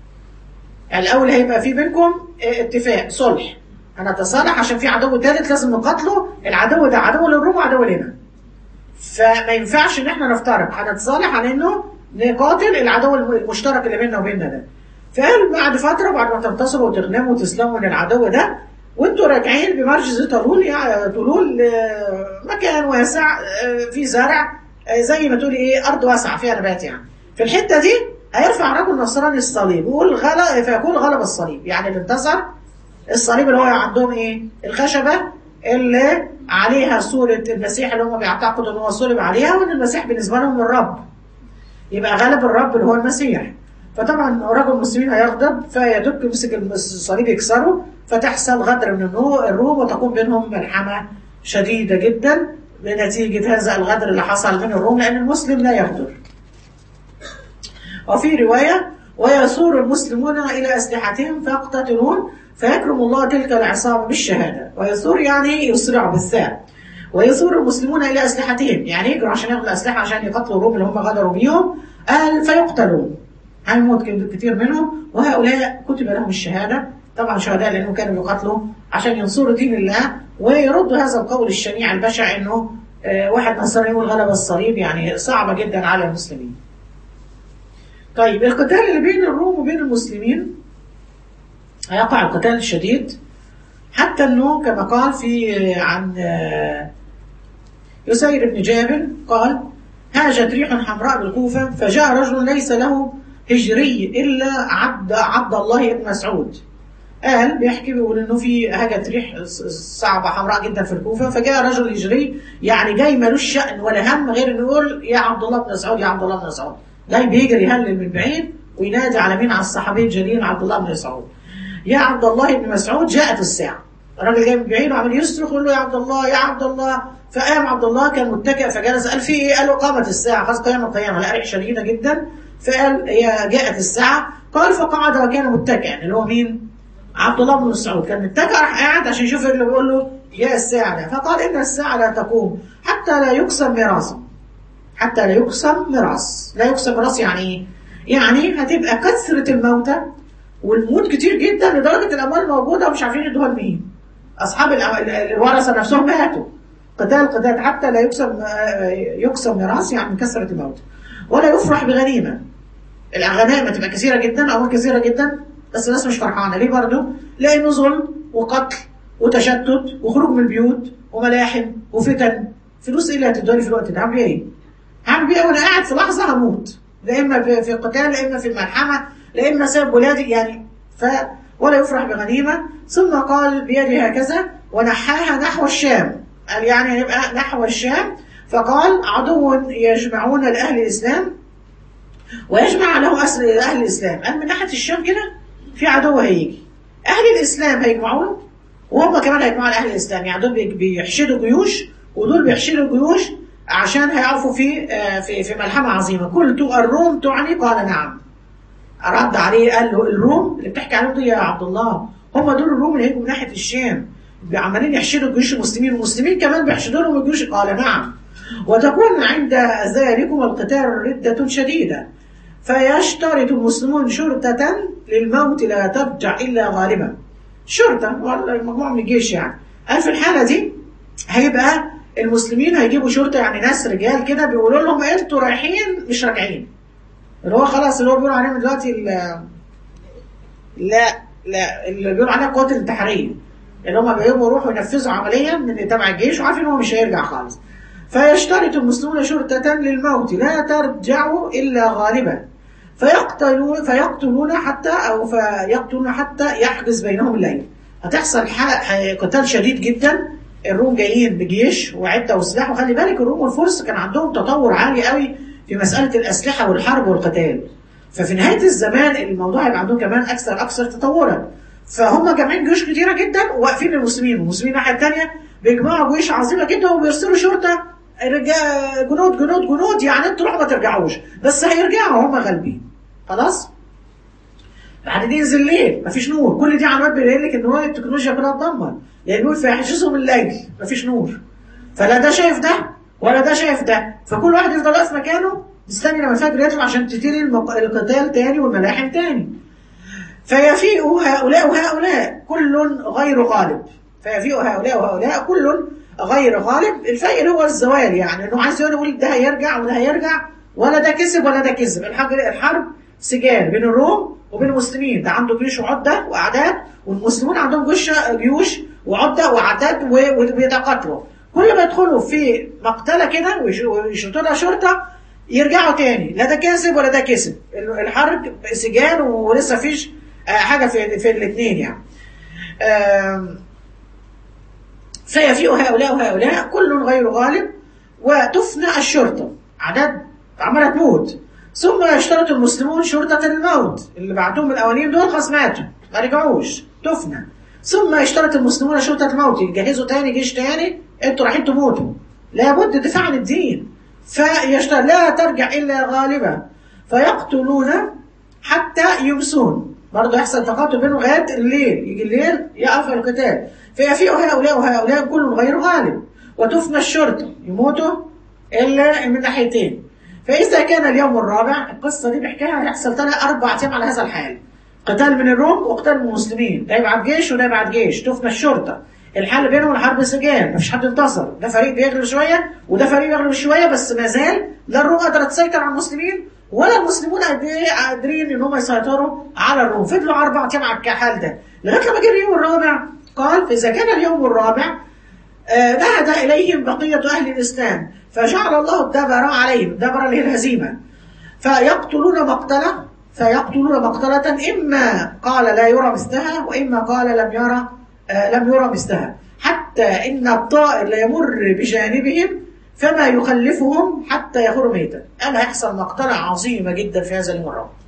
الأول هيبقى في بينكم اتفاق صلح هنتصالح عشان في عدو ثالث لازم نقاتله العدو ده عدو للروم وعدو لنا فما ينفعش ان احنا نفترق هنتصالح على انه نقاتل العدو المشترك اللي بيننا وبيننا ده فقال بعد فتره بعد ما تنتصروا وتغنموا وتسلموا من العدو ده وانتوا راجعين بمرج طلول يعني طلول مكان واسع في زرع زي ما تقولي ايه ارض واسعه فيها نبات يعني في الحته دي هيرفع رجل نصراني الصليب ويقول غلب فيكون غلب الصليب يعني اللي انتصر الصليب اللي هو عندهم ايه الخشبه اللي عليها صوره المسيح اللي هم بيعتقدوا ان هو صلب عليها وان المسيح بالنسبه لهم الرب يبقى غلب الرب اللي هو المسيح فطبعا رجل المسلمين هيغضب فيدك يمسك الصليب يكسره فتحصل غدر من الروم وتكون بينهم ملحمه شديده جدا بنتيجه هذا الغدر اللي حصل من الروم لان المسلم لا يغدر. وفي روايه ويثور المسلمون الى اسلحتهم فيقتتلون فيكرم الله تلك العصابه بالشهاده ويثور يعني يسرع بالثاء ويثور المسلمون الى اسلحتهم يعني يجروا عشان ياخذوا الاسلحه عشان يقتلوا الروم اللي هم غدروا بيهم قال فيقتلون هيموت كتير منهم وهؤلاء كتب لهم الشهاده طبعا شهداء لانهم كانوا يقاتلوا عشان ينصروا دين الله ويردوا هذا القول الشنيع البشع انه واحد نصراني يقول غلب الصليب يعني صعبه جدا على المسلمين. طيب القتال اللي بين الروم وبين المسلمين هيقع القتال الشديد حتى انه كما قال في عن يسير بن جابر قال هاجت ريح حمراء بالكوفه فجاء رجل ليس له هجري الا عبد عبد الله بن مسعود قال بيحكي بيقول انه في هجت ريح صعبه حمراء جدا في الكوفه فجاء رجل هجري يعني جاي ملوش شأن ولا هم غير انه يقول يا عبد الله بن مسعود يا عبد الله بن مسعود جاي بيجري يهلل من بعيد وينادي على مين على الصحابي الجليل عبد الله بن مسعود يا عبد الله بن مسعود جاءت الساعه الراجل جاي من بعيد وعمال يصرخ يقول له يا عبد الله يا عبد الله فقام عبد الله كان متكئ فجلس قال في ايه؟ قال له قامت الساعه خلاص قيام القيامه لا ريح شديده جدا فقال هي جاءت الساعه قال فقعد وكان متكئا اللي هو مين؟ عبد الله بن مسعود كان متكئ راح قاعد عشان يشوف اللي بيقول له يا الساعه ده فقال ان الساعه لا تقوم حتى لا يقسم ميراثا حتى لا يقسم ميراث لا يقسم ميراث يعني ايه؟ يعني هتبقى كثره الموتى والموت كتير جدا لدرجه الاموال موجوده ومش عارفين يدوها لمين اصحاب الورثه نفسهم ماتوا قتال قتال حتى لا يقسم يقسم ميراث يعني من كثره الموت ولا يفرح بغنيمه الغنائم تبقى كثيره جدا او كثيره جدا بس الناس مش فرحانه ليه برضه؟ لانه ظلم وقتل وتشتت وخروج من البيوت وملاحم وفتن فلوس ايه اللي هتدوني في الوقت ده؟ هعمل ايه؟ هعمل ايه وانا قاعد في لحظه هموت لا اما في قتال لا اما في الملحمه لا اما سبب ولادي يعني ف ولا يفرح بغنيمه ثم قال بيده هكذا ونحاها نحو الشام قال يعني هيبقى نحو الشام فقال عدو يجمعون لاهل الاسلام ويجمع له أسر اهل الاسلام قال من ناحيه الشام كده في عدو هيجي اهل الاسلام هيجمعون وهم كمان هيجمعوا اهل الاسلام يعني دول بيحشدوا جيوش ودول بيحشدوا جيوش عشان هيقفوا في في في ملحمه عظيمه قلت الروم تعني قال نعم رد عليه قال له الروم اللي بتحكي عليهم دي يا عبد الله هم دول الروم اللي هيجوا من ناحيه الشام عمالين يحشدوا جيوش المسلمين والمسلمين كمان بيحشدوا لهم الجيوش قال نعم وتكون عند ذلكم القتال ردة شديدة فيشترط المسلمون شرطة للموت لا ترجع إلا غالبا شرطة والله مجموعة من الجيش يعني قال في الحالة دي هيبقى المسلمين هيجيبوا شرطة يعني ناس رجال كده بيقولوا لهم انتوا رايحين مش راجعين اللي هو خلاص اللي هو بيقولوا عليهم دلوقتي ال- لا لا اللي بيقولوا عليها القوات الانتحارية اللي هم بيبقوا يروحوا ينفذوا عملية من تبع الجيش وعارفين ان هو مش هيرجع خالص فيشترط المسلمون شرطة للموت لا ترجع إلا غالبا فيقتلون فيقتلون حتى أو فيقتلون حتى يحجز بينهم الليل هتحصل حلق قتال شديد جدا الروم جايين بجيش وعدة وسلاح وخلي بالك الروم والفرس كان عندهم تطور عالي قوي في مسألة الأسلحة والحرب والقتال ففي نهاية الزمان الموضوع هيبقى عندهم كمان أكثر أكثر تطورا فهم جامعين جيوش كتيرة جدا وواقفين للمسلمين والمسلمين الناحية الثانية بيجمعوا جيوش عظيمة جدا وبيرسلوا شرطة رجا- جنود جنود جنود يعني انتوا روحوا ما ترجعوش بس هيرجعوا هم غالبين خلاص بعد دي ينزل الليل مفيش نور كل دي علامات بتبين لك ان هو التكنولوجيا كلها اتدمر لان بيقول فيحجزهم الليل مفيش نور فلا ده شايف ده ولا ده شايف ده فكل واحد يفضل واقف مكانه مستني لما الفجر يطلع عشان تبتدي المق- القتال تاني والملاحم تاني فيفيء هؤلاء وهؤلاء كل غير غالب فيفيء هؤلاء وهؤلاء كل غير غالب الفائل هو الزوال يعني انه عايز يقول ده هيرجع وده هيرجع ولا ده كسب ولا ده كسب الحرب الحرب سجال بين الروم وبين المسلمين ده عنده جيوش وعده واعداد والمسلمون عندهم جيوش جيوش وعده واعداد و- وبيتقاتلوا كل ما يدخلوا في مقتله كده ويش- ويشرطوا لها شرطه يرجعوا تاني لا ده كسب ولا ده كسب الحرب سجال ولسه فيش آه، حاجه في في الاثنين يعني آم، فيفيء هؤلاء وهؤلاء كل غير غالب وتفنى الشرطة عدد عمالة تموت ثم يشترط المسلمون شرطة الموت اللي بعتهم الأولين دول خلاص ماتوا ما رجعوش تفنى ثم يشترط المسلمون شرطة الموت يجهزوا تاني جيش تاني انتوا رايحين تموتوا لابد الدفاع عن الدين فيشترط لا ترجع إلا غالبا فيقتلون حتى يمسون برضه يحصل تقاتل بينهم لغايه الليل يجي الليل يقف القتال فيفيء هؤلاء وهؤلاء كل غير غالب وتفنى الشرطه يموتوا الا من ناحيتين فاذا كان اليوم الرابع القصه دي بيحكيها هيحصل تاني اربع ايام على هذا الحال قتال من الروم وقتال من المسلمين ده يبعت جيش وده يبعت جيش تفنى الشرطه الحل بينهم الحرب سجال مفيش حد انتصر ده فريق بيغلب شويه وده فريق بيغلب شويه بس ما زال لا الروم قادره تسيطر على المسلمين ولا المسلمون قادرين- قادرين ان هم يسيطروا على الروم فضلوا اربع ايام على الحال ده لغايه لما جه اليوم الرابع قال فاذا كان اليوم الرابع آه، نهد إليهم بقية أهل الإسلام فجعل الله الدبر عليهم الدبر اللي هي الهزيمة فيقتلون مقتلة فيقتلون مقتلة إما قال لا يرى مثلها وإما قال لم يرى آه، لم يرى مثلها حتى إن الطائر ليمر بجانبهم فما يخلفهم حتى يخروا ميتا قال هيحصل مقتلة عظيمة جدا في هذا اليوم الرابع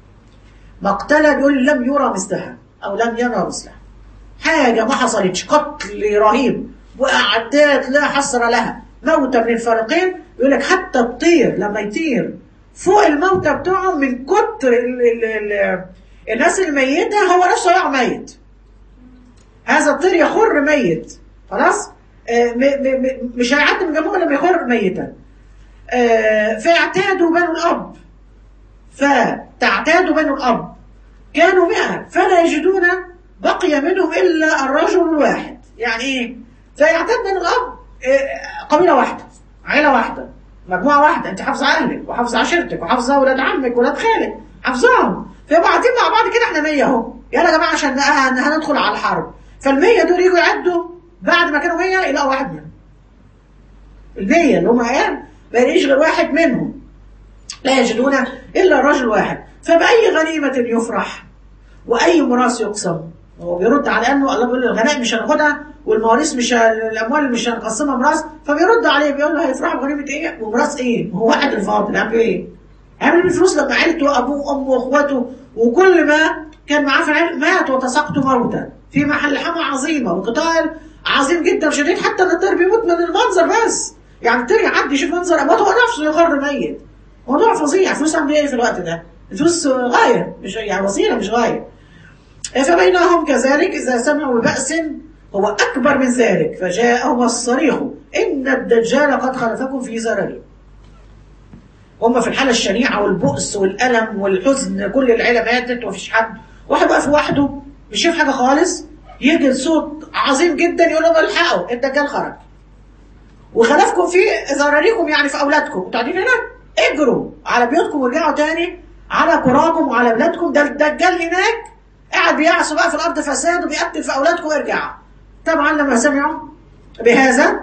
مقتلة بيقول لم يرى مثلها أو لم يرى مثلها حاجة ما حصلتش قتل رهيب وأعداد لا حصر لها موتى من الفريقين يقول لك حتى الطير لما يطير فوق الموتى بتوعهم من كتر ال ال ال الناس الميتة هو نفسه يقع ميت هذا الطير يخر ميت خلاص آه، م- م- م- مش هيعدي من جنبه لما يخر ميتا آه، فاعتادوا بنو الأب فتعتاد بنو الأب كانوا مئة فلا يجدون بقي منهم إلا الرجل الواحد يعني إيه؟ فيعتاد بنو الأب آه، قبيلة واحدة عيلة واحدة مجموعة واحدة أنت حافظة أهلك وحافظة عشيرتك وحافظة ولاد عمك ولاد خالك حافظاهم فيبقوا قاعدين مع بعض كده احنا 100 اهو يلا يا جماعة عشان هن- هندخل على الحرب فال100 دول يجوا يعدوا بعد ما كانوا 100 يلاقوا واحد منهم المية اللي هم ايه ما يلاقيش غير واحد منهم لا يجدون الا رجل واحد فبأي غنيمة يفرح وأي ميراث يقسم هو بيرد على انه الله بيقول له الغنائم مش هناخدها والمواريث مش ه- الاموال مش هنقسمها ميراث فبيرد عليه بيقول له هيفرحوا بغنيمه ايه وميراث ايه هو واحد الفاضل عامل ايه عامل بالفلوس لما عيلته وابوه وامه واخواته وكل ما كان معاه في العيله مات وتساقطوا موتا في محل حمى عظيمه وقتال عظيم جدا شديد حتى ان الطير بيموت من المنظر بس يعني الطير يعدي يشوف منظر اموات هو نفسه يخر ميت موضوع فظيع فلوس عامله ايه في الوقت ده الفلوس غايه مش يعني وسيله مش غايه فبينهم كذلك إذا سمعوا ببأس هو أكبر من ذلك فجاءهم الصريخ إن الدجال قد خلفكم في زرري هم في الحالة الشنيعة والبؤس والألم والحزن كل العيلة ماتت ومفيش حد واحد واقف لوحده مش شايف حاجة خالص يجي صوت عظيم جدا يقول لهم الحقوا الدجال خرج وخلفكم في ذراريكم يعني في أولادكم انتوا قاعدين هنا اجروا على بيوتكم وارجعوا تاني على قراكم وعلى بلادكم ده الدجال هناك قاعد بيعصوا بقى في الأرض فساد وبيقتل في أولادكم وارجعوا طبعا لما سمعوا بهذا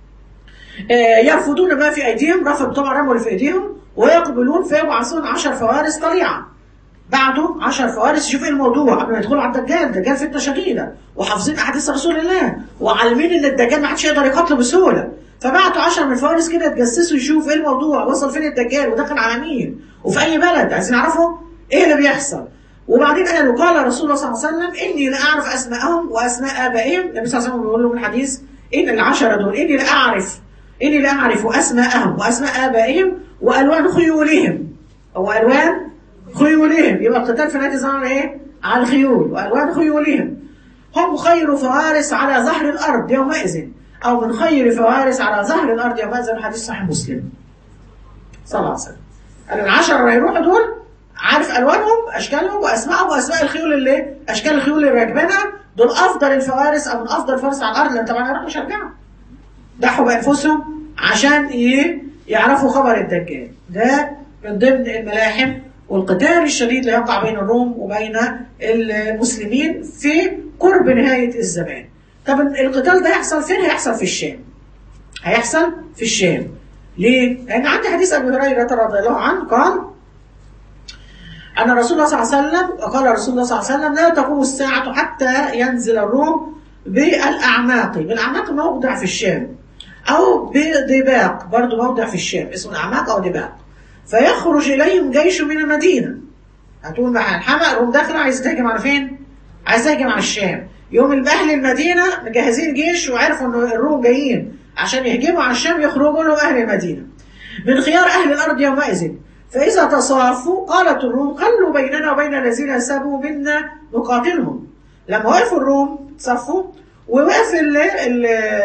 آه، يرفضون ما في أيديهم رفضوا طبعا رموا اللي في أيديهم ويقبلون فيبعثون عشر فوارس طليعة بعده عشر فوارس يشوف ايه الموضوع قبل ما يدخلوا على الدجال الدجال فتنه شديده وحافظين احاديث رسول الله وعالمين ان الدجال ما حدش يقدر يقاتله بسهوله فبعتوا 10 من الفوارس كده يتجسسوا يشوفوا ايه الموضوع وصل فين الدجال ودخل على مين وفي اي بلد عايزين يعرفوا ايه اللي بيحصل وبعدين قالوا قال رسول الله صلى الله عليه وسلم اني لا اعرف اسماءهم واسماء ابائهم النبي صلى الله عليه وسلم بيقول لهم الحديث ان العشره دول اني لا اعرف اني لا اعرف اسماءهم واسماء ابائهم والوان خيولهم او الوان خيولهم يبقى القتال في نادي زمان ايه على الخيول والوان خيولهم هم خير فوارس على ظهر الارض يومئذ او من خير فوارس على ظهر الارض يومئذ الحديث صحيح مسلم صلى الله عليه وسلم قال العشرة اللي هيروحوا دول عارف الوانهم اشكالهم واسمائهم واسماء الخيول اللي اشكال الخيول اللي راكبينها دول افضل الفوارس او من افضل الفوارس على الارض لان طبعا هيروحوا يشجعوا ضحوا بانفسهم عشان ايه يعرفوا خبر الدجال ده من ضمن الملاحم والقتال الشديد اللي يقع بين الروم وبين المسلمين في قرب نهاية الزمان طب القتال ده يحصل فين؟ هيحصل في الشام هيحصل في الشام ليه؟ لأن عندي حديث أبي هريرة رضي الله عنه قال أن رسول الله صلى الله عليه وسلم قال رسول الله صلى الله عليه وسلم لا تقوم الساعة حتى ينزل الروم بالأعماق بالأعماق موضع في الشام أو بدباق برضو موضع في الشام اسمه الأعماق أو دباق فيخرج إليهم جيش من المدينة هتقول مع الحمق روم داخلة عايز تهجم على فين؟ عايز تهجم على الشام يوم أهل المدينة مجهزين جيش وعرفوا إن الروم جايين عشان يهجموا على الشام يخرجوا لهم أهل المدينة من خيار أهل الأرض يومئذ فإذا تصافوا قالت الروم خلوا بيننا وبين الذين سابوا منا نقاتلهم لما وقفوا الروم صفوا ووقف ال ال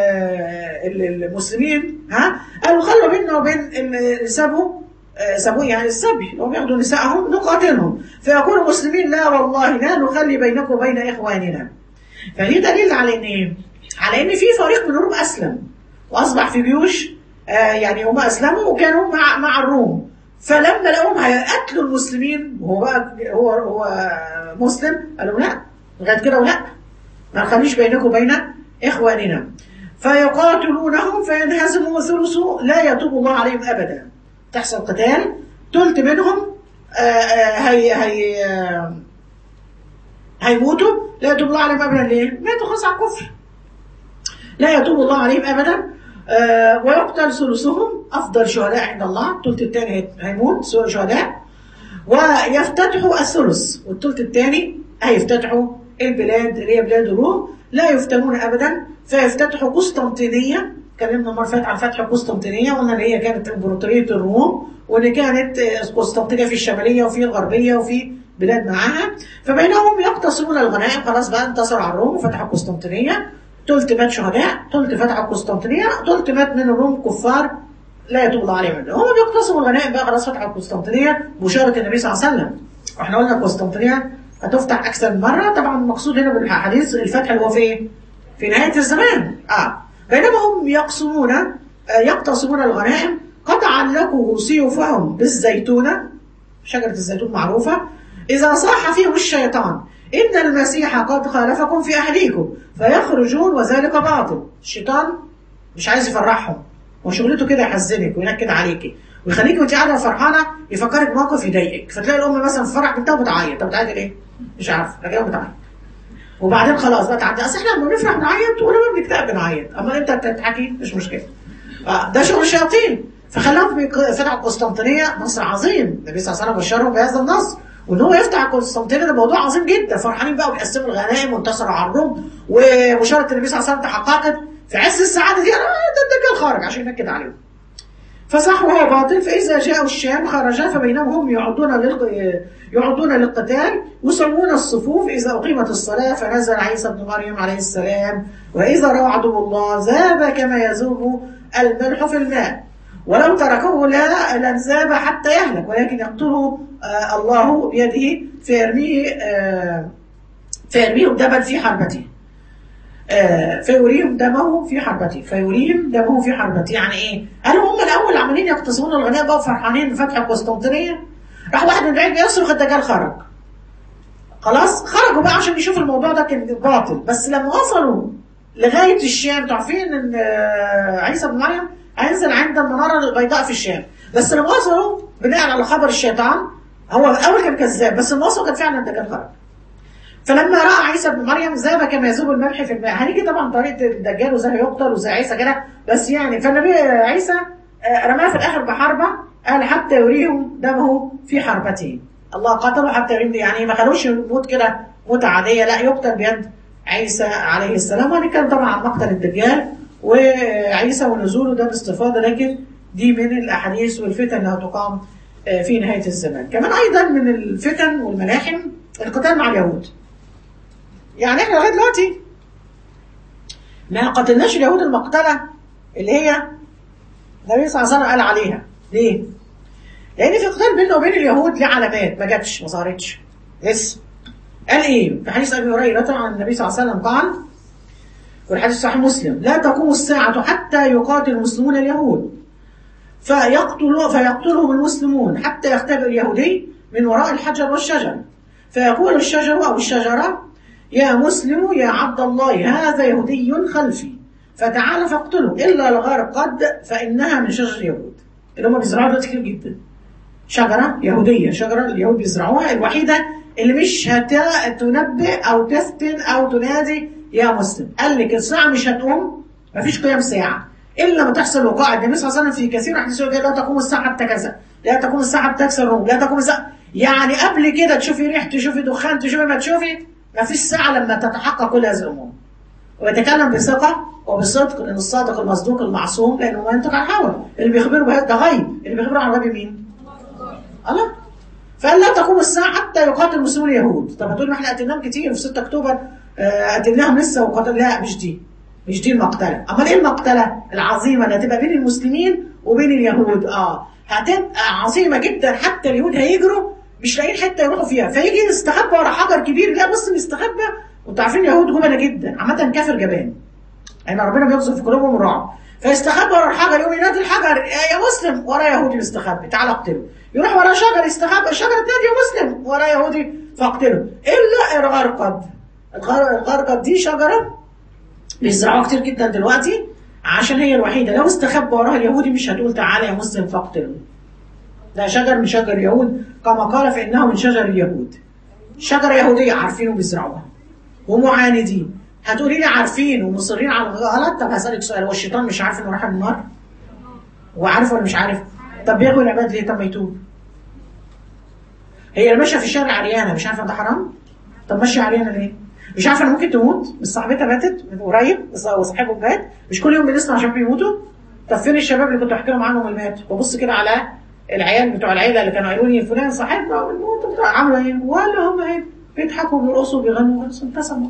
ال المسلمين ها قالوا خلوا بيننا وبين اللي سابوا سابوه يعني السبي هم ياخدوا نسائهم نقاتلهم فيقول المسلمين لا والله لا نخلي بينكم وبين اخواننا فدي دليل على ان ايه؟ على ان في فريق من الروم اسلم واصبح في جيوش آه يعني هم اسلموا وكانوا مع مع الروم فلما لقوهم هيقتلوا المسلمين وهو بقى هو هو مسلم قالوا لا لغايه كده ولا ما نخليش بينكم وبين اخواننا فيقاتلونهم فينهزموا وثلثوا لا يتوب الله عليهم ابدا تحصل قتال ثلث منهم آآ آآ هي هي آآ هيموتوا لا يتوب الله عليهم ابدا ليه؟ ماتوا خلاص على الكفر لا يتوب الله عليهم ابدا ويقتل ثلثهم افضل شهداء عند الله الثلث الثاني هيموت شهداء ويفتتحوا الثلث والثلث الثاني هيفتتحوا البلاد اللي هي بلاد الروم لا يفتنون ابدا فيفتتحوا قسطنطينيه اتكلمنا المره فاتت عن فتح قسطنطينيه وقلنا ان هي كانت امبراطوريه الروم وان كانت قسطنطينيه في الشماليه وفي الغربيه وفي بلاد معاها فبينهم يقتسمون الغنائم خلاص بقى انتصروا على الروم وفتحوا قسطنطينيه ثلث مات شهداء ثلث فتحوا قسطنطينيه ثلث مات من الروم كفار لا يتوب الله عليهم هم بيقتسموا الغنائم بقى خلاص فتحوا قسطنطينيه بشاره النبي صلى الله عليه وسلم واحنا قلنا قسطنطينيه هتفتح اكثر من مره طبعا المقصود هنا بالحديث الفتح اللي هو في ايه؟ في نهايه الزمان اه بينما هم يقسمون يقتسمون الغنائم قد علقوا سيوفهم بالزيتونة شجرة الزيتون معروفة إذا صاح فيهم الشيطان إن المسيح قد خالفكم في أهليكم فيخرجون وذلك باطل الشيطان مش عايز يفرحهم وشغلته كده يحزنك وينكد عليكي ويخليك وانت قاعده فرحانه يفكرك بموقف يضايقك فتلاقي الام مثلا في فرح بنتها بتعيط طب بتعيط ليه؟ مش عارفه لكن بتعيط وبعدين خلاص بقى تعدي اصل احنا لما بنفرح بنعيط ولما بنكتئب بنعيط اما انت بتضحكي مش مشكله آه ده شغل الشياطين فخلاهم فتحوا قسطنطينيه نصر عظيم النبي صلى الله عليه وسلم بشرهم بهذا النصر وان هو يفتح قسطنطينيه ده موضوع عظيم جدا فرحانين بقى وبيقسموا الغنائم وانتصروا على الروم وبشاره النبي صلى الله عليه وسلم تحققت في عز السعاده دي ده الدجال خارج عشان ينكد عليهم فصح وهو باطل فإذا جاءوا الشام خرجا فبينهم هم يعدون للق... يعدون للقتال يسوون الصفوف إذا أقيمت الصلاة فنزل عيسى بن مريم عليه السلام وإذا رأى عدو الله ذاب كما يذوب الملح في الماء ولو تركوه لا لانذاب حتى يهلك ولكن يقتله آه الله بيده فيرميه آه فيرميهم دما في حربته آه فيريهم دمه في حربته فيريهم دمه في حربته يعني ايه؟ قالوا هم الاول عمالين يقتسمون الغناء بقى فرحانين بفتح القسطنطينيه راح واحد من بعيد يصرخ الدجال خرج خلاص خرجوا بقى عشان يشوفوا الموضوع ده كان باطل بس لما وصلوا لغايه الشام تعرفين ان عيسى بن مريم هينزل عند المناره البيضاء في الشام بس لما وصلوا بناء على خبر الشيطان هو الاول كان كذاب بس لما وصلوا كان فعلا الدجال خرج فلما راى عيسى بن مريم ذاب كما يذوب الملح في الماء هنيجي طبعا طريقه الدجال وازاي يقتل وزي عيسى كده بس يعني فالنبي عيسى رماه في الاخر بحربه قال حتى يريهم دمه في حربته الله قتله حتى يريهم يعني ما خلوش يموت كده موتة عادية لا يقتل بيد عيسى عليه السلام وهنتكلم طبعا عن مقتل الدجال وعيسى ونزوله ده باستفاضة لكن دي من الأحاديث والفتن اللي هتقام في نهاية الزمان كمان أيضا من الفتن والملاحم القتال مع اليهود يعني احنا لغاية دلوقتي ما قتلناش اليهود المقتلة اللي هي النبي صلى الله عليه وسلم قال عليها ليه؟ لأن في قتال بيننا وبين اليهود ليه علامات ما جاتش ما ظهرتش لسه قال ايه؟ في حديث ابي هريره عن النبي صلى الله عليه وسلم قال والحديث صحيح مسلم لا تقوم الساعة حتى يقاتل المسلمون اليهود فيقتل فيقتلهم المسلمون حتى يختبئ اليهودي من وراء الحجر والشجر فيقول الشجر أو الشجرة يا مسلم يا عبد الله هذا يهودي خلفي فتعال فاقتله إلا الغرقد فإنها من شجر اليهود اللي هم بيزرعوها دلوقتي كتير جدا شجرة يهودية شجرة اليهود بيزرعوها الوحيدة اللي مش هتنبئ أو تفتن أو تنادي يا مسلم قال لك الساعة مش هتقوم مفيش قيام ساعة إلا ما تحصل وقائع النبي صلى الله عليه وسلم في كثير أحاديث لا تقوم الساعة حتى كذا لا تقوم الساعة حتى تكسر الروم لا تقوم الساعة يعني قبل كده تشوفي ريح تشوفي دخان تشوفي ما تشوفي ما فيش ساعة لما تتحقق كل هذه الأمور ويتكلم بثقة وبصدق لأن الصادق المصدوق المعصوم لأنه ما ينطق عن الهوى اللي بيخبره ده غيب اللي بيخبره عن غيب مين؟ الله فقال لا تقوم الساعة حتى يقاتل المسلمون اليهود طب هتقول ما احنا قتلناهم كتير في 6 أكتوبر قتلناهم لسه وقتل لا مش دي مش دي المقتلة أمال إيه المقتلة العظيمة اللي هتبقى بين المسلمين وبين اليهود آه هتبقى عظيمة جدا حتى اليهود هيجروا مش لاقيين حتة يروحوا فيها فيجي يستخبى ورا حجر كبير لا مسلم يستخبى وانتوا عارفين اليهود جبنة جدا عامة كافر جبان يعني ربنا بيقذف في قلوبهم الرعب فيستخبى ورا الحجر يقوم ينادي الحجر يا مسلم ورا يهودي مستخبي تعال اقتله يروح ورا شجر يستخبى الشجرة تنادي يا مسلم ورا يهودي فاقتله الا الغرقد الغرقد دي شجرة بيزرعوها كتير جدا دلوقتي عشان هي الوحيدة لو استخبى وراها اليهودي مش هتقول تعالى يا مسلم فاقتله ده شجر من شجر اليهود كما قال فإنه من شجر اليهود شجرة يهودية عارفين وبيزرعوها ومعاندين هتقولي لي عارفين ومصرين على الغلط طب هسألك سؤال هو الشيطان مش عارف انه راح النار؟ هو عارف ولا مش عارف؟ طب بيغوي العباد ليه؟ طب ما يتوب هي اللي ماشيه في الشارع عريانه مش عارفه ده حرام؟ طب ماشيه عريانه ليه؟ مش عارفه ان ممكن تموت مش صاحبتها ماتت من قريب وصاحبهم مات مش كل يوم بنسمع عشان بيموتوا طب فين الشباب اللي كنت احكي لهم عنهم اللي ماتوا ببص كده على العيال بتوع العيله اللي كانوا قالوا لي فلان صاحبنا وبنموت وبتاع عملوا ايه؟ ولا هم ايه؟ بيضحكوا وبيرقصوا وبيغنوا بس ابتسموا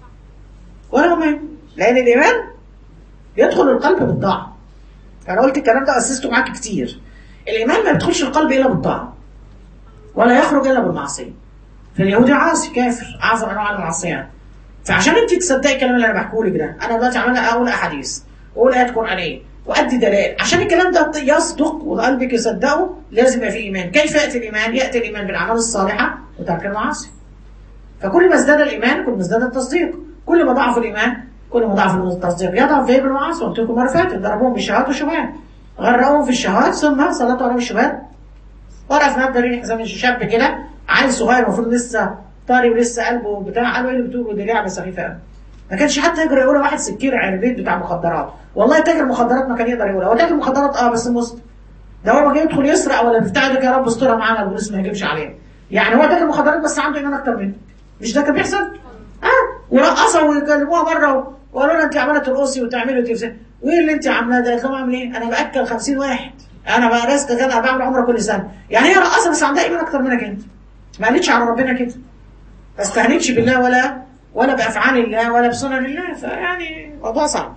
ولا هم ايه؟ لان الايمان يدخل القلب بالطاعه انا قلت الكلام ده اسسته معاك كتير الايمان ما يدخلش القلب الا بالطاعه ولا يخرج الا بالمعصيه فاليهودي عاصي كافر اعظم انواع المعصيه فعشان انت تصدقي الكلام اللي انا بحكيه لك ده انا دلوقتي عماله اقول احاديث واقول ايات قرانيه وادي دلائل عشان الكلام ده يصدق وقلبك يصدقه لازم يبقى فيه ايمان كيف ياتي الايمان ياتي الايمان بالاعمال الصالحه وترك المعاصي فكل ما ازداد الايمان كل ما ازداد التصديق كل ما ضعف الايمان كل ما ضعف التصديق يضعف فيه بالمعاصي قلت لكم مره فاتت ضربوهم بالشهوات والشبهات غرقوهم في الشهوات ثم سلطوا عليهم الشبهات ورقه في نبض ريح زي ما شاب كده عيل صغير المفروض لسه طري ولسه قلبه بتاع قالوا ايه اللي بتقولوا دي لعبه سخيفه قوي ما كانش حتى يقدر يقول واحد سكير على البيت بتاع مخدرات والله تاجر مخدرات ما كان يقدر يقولها هو تاجر مخدرات اه بس مسلم ده هو ما جاي يدخل يسرق ولا بتاع ده يا رب استرها معانا البوليس ما يجيبش عليه يعني هو تاجر مخدرات بس عنده ايمان اكتر منه مش ده كان بيحصل؟ اه ورقصوا ويكلموها مره وقالوا لها انت عماله ترقصي وتعملي وتفسدي وايه اللي انت عاملاه ده؟ قالت لهم اعمل ايه؟ انا باكل 50 واحد انا بقى رزق كده انا بعمل عمره كل سنه يعني هي رقاصه بس عندها ايمان اكتر منك انت ما قالتش على ربنا كده ما استهنتش بالله ولا ولا بافعال الله ولا بسنن الله فيعني موضوع صعب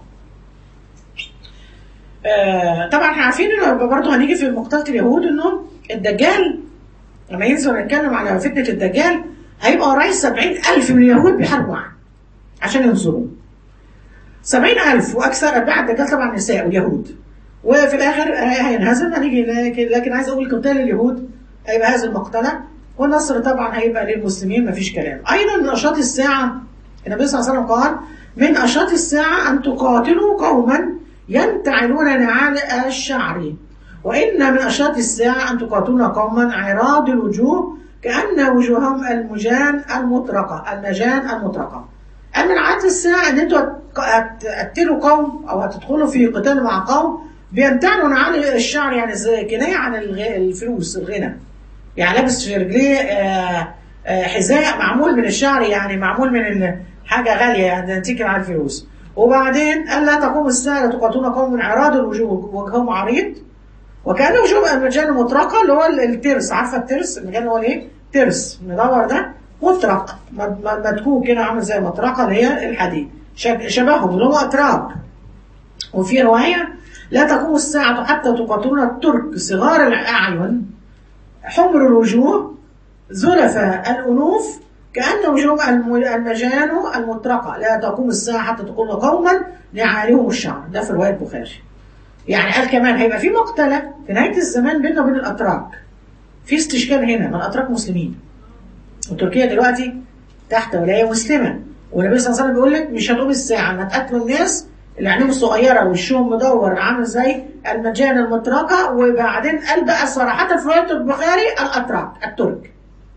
آه طبعا احنا عارفين انه برضه هنيجي في مقتله اليهود انه الدجال لما ينزل نتكلم على فتنه الدجال هيبقى وراي 70000 من اليهود بيحاربوا معاه عشان ينصروه 70000 واكثر اتباع الدجال طبعا النساء واليهود وفي الاخر هينهزم هنيجي لكن, لكن عايز اقول قتال اليهود هيبقى هذه المقتله والنصر طبعا هيبقى للمسلمين مفيش كلام ايضا من اشراط الساعه النبي صلى الله عليه وسلم قال من اشراط الساعه ان تقاتلوا قوما ينتعلون نعال الشعر وان من اشراط الساعه ان تقاتلون قوما عراض الوجوه كان وجوههم المجان المطرقه المجان المطرقه من عادة الساعة ان انتوا هتقتلوا قوم او هتدخلوا في قتال مع قوم بيمتعنوا عن الشعر يعني زي كناية عن الفلوس الغنى يعني لابس في رجليه حذاء معمول من الشعر يعني معمول من حاجة غالية يعني انتيك على الفلوس وبعدين قال لا تقوم الساعة تقاتلون قوم من عراض الوجوه وجههم عريض وكان وجوه المجال المطرقة اللي هو الترس عارفة الترس المجال هو ايه؟ ترس مدور ده مطرق مدكوك كده عامل زي مطرقة اللي هي الحديد شبههم اللي هو أتراب وفي رواية لا تقوم الساعة حتى تقاتلون الترك صغار الأعين حمر الوجوه زلف الأنوف كأن وجوههم المجان المطرقة لا تقوم الساعة حتى تقول قوما نعالهم الشعر ده في رواية البخاري يعني قال كمان هيبقى في مقتلة في نهاية الزمان بيننا وبين الأتراك في استشكال هنا من الأتراك مسلمين وتركيا دلوقتي تحت ولايه مسلمه والنبي صلى الله عليه وسلم بيقول لك مش هتقوم الساعه ان هتقتلوا الناس اللي عينيهم صغيره وشهم مدور عامل زي المجان المطرقه وبعدين قال بقى صراحه في روايه البخاري الاتراك الترك.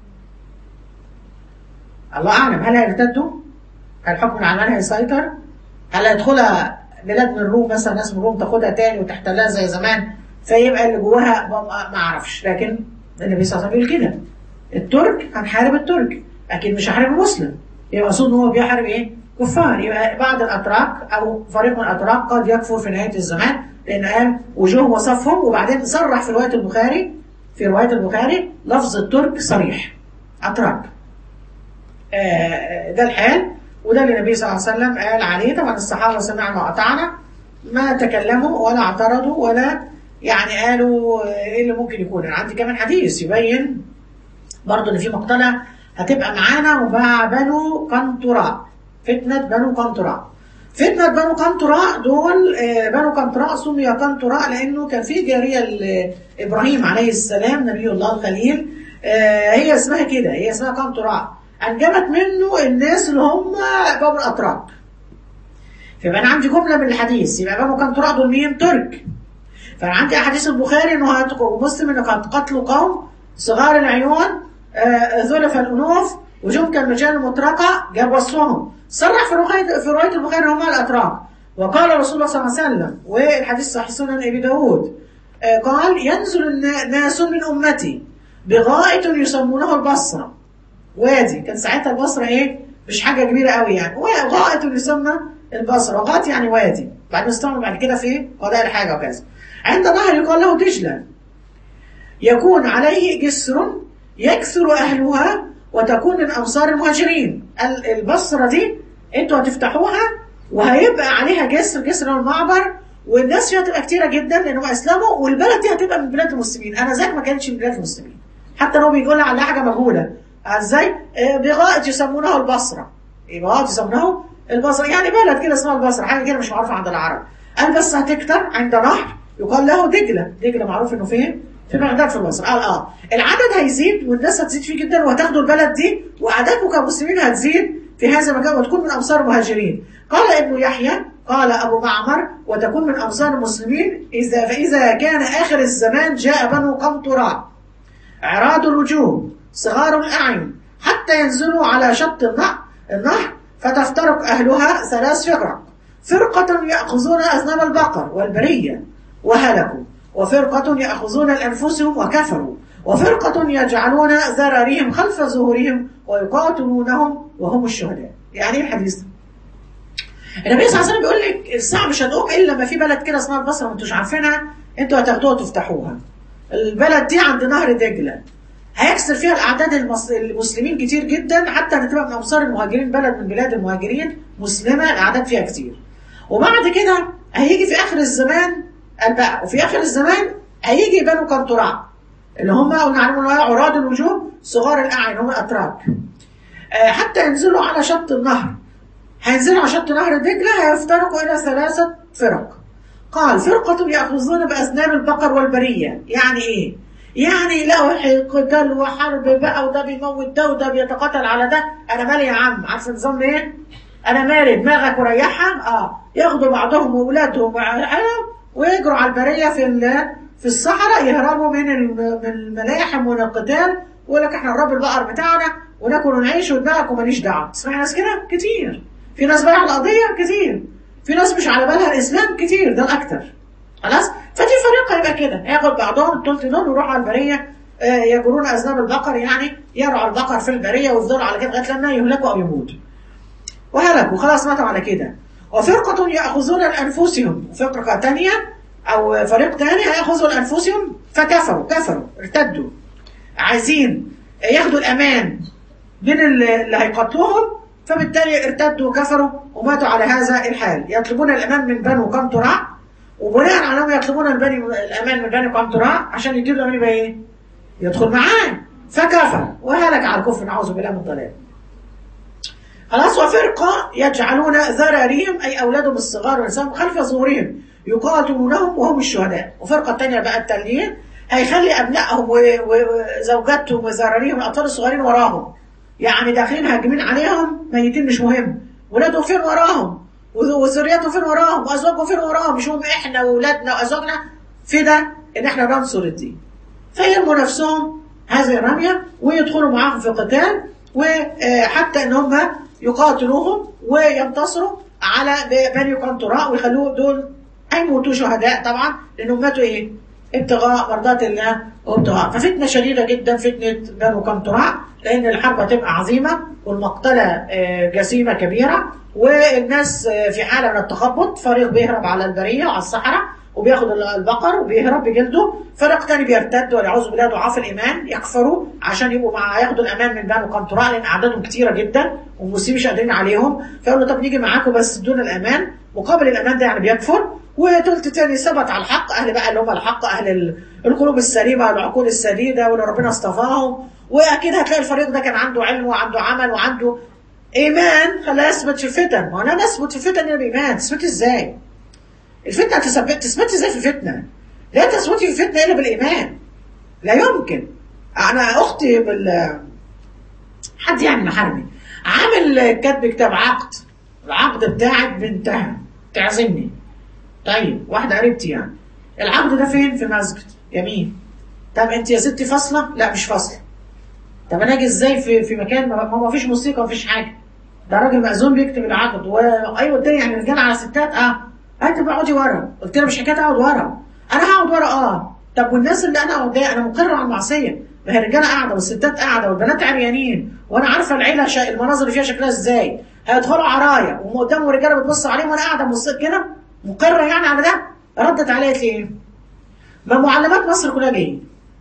الله اعلم هل هيرتدوا؟ هل الحكم العلماني هيسيطر؟ هل هيدخلها بلاد من الروم مثلا ناس من الروم تاخدها تاني وتحتلها زي زمان فيبقى اللي جواها ما اعرفش لكن النبي صلى الله عليه وسلم بيقول كده الترك هنحارب الترك اكيد مش هحارب المسلم يبقى اقصد هو بيحارب ايه كفار يبقى بعض الاتراك او فريق من الاتراك قد يكفر في نهايه الزمان لان قال وجوه وصفهم وبعدين صرح في روايه البخاري في روايه البخاري لفظ الترك صريح اتراك آه ده الحال وده اللي النبي صلى الله عليه وسلم قال عليه طبعا الصحابه سمعنا وأطعنا ما تكلموا ولا اعترضوا ولا يعني قالوا ايه اللي ممكن يكون انا عندي كمان حديث يبين برضه ان في مقتله هتبقى معانا ومع بنو قنطراء فتنه بنو قنطراء فتنه بنو قنطراء دول بنو قنطراء سمي قنطراء لانه كان في جاريه ابراهيم عليه السلام نبي الله الخليل هي اسمها كده هي اسمها قنطراء انجبت منه الناس اللي هم بنو الاتراك فيبقى انا عندي جمله من الحديث يبقى بنو قنطراء دول مين ترك فانا عندي احاديث البخاري انه ومسلم انه قد قتلوا قوم صغار العيون ذلف الانوف وجوم كالمجال المطرقه جاب وصفهم صرح في روايه في روايه البخاري هم الاتراك وقال رسول الله صلى الله عليه وسلم والحديث صحيح سنن ابي داود قال ينزل ناس من امتي بغائط يسمونه البصره وادي كان ساعتها البصره ايه مش حاجه كبيره قوي يعني غائط يسمى البصره غائط يعني وادي بعدين استعمل بعد كده في قضاء الحاجه وكذا عند نهر يقال له دجله يكون عليه جسر يكثر أهلها وتكون من أمصار المهاجرين البصرة دي انتوا هتفتحوها وهيبقى عليها جسر جسر المعبر والناس فيها هتبقى كتيرة جدا لأنهم أسلموا والبلد دي هتبقى من بلاد المسلمين أنا ذاك ما كانتش من بلاد المسلمين حتى لو بيقول على حاجة مجهولة ازاي؟ بغائط يسمونه البصرة بغائط يسمونه البصرة يعني بلد كده اسمها البصرة حاجة كده مش معروفة عند العرب قال بس هتكتر عند نهر يقال له دجلة دجلة معروف انه فين؟ في بغداد في مصر قال اه العدد هيزيد والناس هتزيد فيه جدا وهتاخدوا البلد دي واعدادكم كمسلمين هتزيد في هذا المكان وتكون من امصار المهاجرين قال ابن يحيى قال ابو معمر وتكون من امصار المسلمين اذا فاذا كان اخر الزمان جاء بنو قنطراء اعراض الوجوه صغار الاعين حتى ينزلوا على شط النهر النهر فتفترق اهلها ثلاث فرق فرقة يأخذون أذناب البقر والبرية وهلكوا وفرقة يأخذون الأنفسهم وكفروا وفرقة يجعلون ذراريهم خلف ظهورهم ويقاتلونهم وهم الشهداء يعني ايه الحديث النبي صلى الله عليه وسلم بيقول لك الساعة مش هتقوم إلا ما في بلد كده اسمها البصرة ما انتوش عارفينها انتوا هتاخدوها وتفتحوها البلد دي عند نهر دجله هيكسر فيها الاعداد المص... المسلمين كتير جدا حتى هتبقى من امصار المهاجرين بلد من بلاد المهاجرين مسلمه الاعداد فيها كتير وبعد كده هيجي في اخر الزمان البقى وفي اخر الزمان هيجي بنو قنطراع اللي هم قلنا عنهم عراض الوجوه صغار الاعين هم اتراك آه حتى ينزلوا على شط النهر هينزلوا على شط نهر دجله هيفترقوا الى ثلاثه فرق قال فرقة يأخذون بأذناب البقر والبرية يعني إيه؟ يعني لو قتال وحرب بقى وده بيموت ده وده بيتقاتل على ده أنا مالي يا عم عارف نظام إيه؟ أنا مالي دماغك وريحها أه ياخدوا بعضهم وأولادهم ويجروا على البرية في في الصحراء يهربوا من من الملاحم ومن القتال ويقول لك احنا نربي البقر بتاعنا وناكل ونعيش ودماغك وماليش دعوه تسمع ناس كده كتير في ناس بايعه القضيه كتير في ناس مش على بالها الاسلام كتير ده الاكتر خلاص فدي فريق هيبقى كده ياخد بعضهم الثلث دول ويروحوا على البريه آه يجرون اذناب البقر يعني يرعوا البقر في البريه ويفضلوا على كده لغايه لما يهلكوا او يموتوا وهلكوا خلاص ماتوا على كده وفرقة يأخذون لأنفسهم وفرقة تانية أو فريق تاني هيأخذوا لأنفسهم فكفروا كفروا ارتدوا عايزين ياخدوا الأمان من اللي هيقتلوهم فبالتالي ارتدوا وكفروا وماتوا على هذا الحال يطلبون الأمان من بنو قنطراع وبناء على انهم يطلبون البني الامان من بني قنطراع عشان يديله الامان يبقى ايه؟ يدخل معاه فكفر وهلك على الكفر نعوذ بالله من الضلال. خلاص وفرقه يجعلون ذراريهم اي اولادهم الصغار والنساء خلف ظهورهم يقاتلونهم وهم الشهداء، وفرقه ثانيه بقى التانيين هيخلي ابنائهم وزوجاتهم وذراريهم الاطفال الصغيرين وراهم. يعني داخلين هاجمين عليهم ميتين مش مهم، ولادهم فين وراهم؟ وذريته فين وراهم وازواجه فين وراهم مش هم احنا واولادنا وازواجنا في ده ان احنا ننصر الدين فيرموا نفسهم هذه الرميه ويدخلوا معاهم في قتال وحتى ان هم يقاتلوهم وينتصروا على بني قنطراء ويخلوه دول هيموتوا شهداء طبعا لانهم ماتوا ايه؟ ابتغاء مرضات الله وابتغاء ففتنه شديده جدا فتنه بنو قنطراء لان الحرب هتبقى عظيمه والمقتله جسيمه كبيره والناس في حاله من التخبط فريق بيهرب على البريه وعلى الصحراء وبياخد البقر وبيهرب بجلده فريق تاني بيرتد والعياذ بالله ضعاف الايمان يكفروا عشان يبقوا مع ياخدوا الامان من بنو قنطراء لان اعدادهم كتيره جدا والمسلمين مش قادرين عليهم فيقولوا طب نيجي معاكم بس دون الامان مقابل الامان ده يعني بيكفر وثلث تاني ثبت على الحق اهل بقى اللي هم الحق اهل القلوب السليمه والعقول السديده واللي ربنا اصطفاهم واكيد هتلاقي الفريق ده كان عنده علم وعنده عمل وعنده ايمان خلاه يثبت في الفتن ما انا اثبت في الفتن الا بايمان تثبت ازاي؟ الفتنه تثبت تثبت ازاي في الفتنه؟ لا تثبتي في الفتنه الا بالايمان لا يمكن انا اختي بال حد يعني محرمي عامل كاتب كتاب عقد العقد بتاعت بنتها تعزمني طيب واحده قريبتي يعني العقد ده فين؟ في مسجد جميل طب انت يا ستي فاصله؟ لا مش فاصله طب انا اجي ازاي في في مكان ما ما فيش موسيقى ما فيش حاجه ده راجل مأذون بيكتب العقد وايوه التاني يعني رجاله على ستات اه انت بقعدي ورا قلت لها مش حكايه اقعد ورا انا هقعد ورا اه طب والناس اللي انا قدام انا مقر على المعصيه ما هي الرجاله قاعده والستات قاعده والبنات عريانين وانا عارفه العيله شا... المناظر اللي فيها شكلها ازاي هيدخلوا عرايا وقدامهم رجاله بتبص عليهم وانا قاعده بص كده مقره يعني على ده ردت عليا قالت لي ايه؟ ما معلمات مصر كلها جايين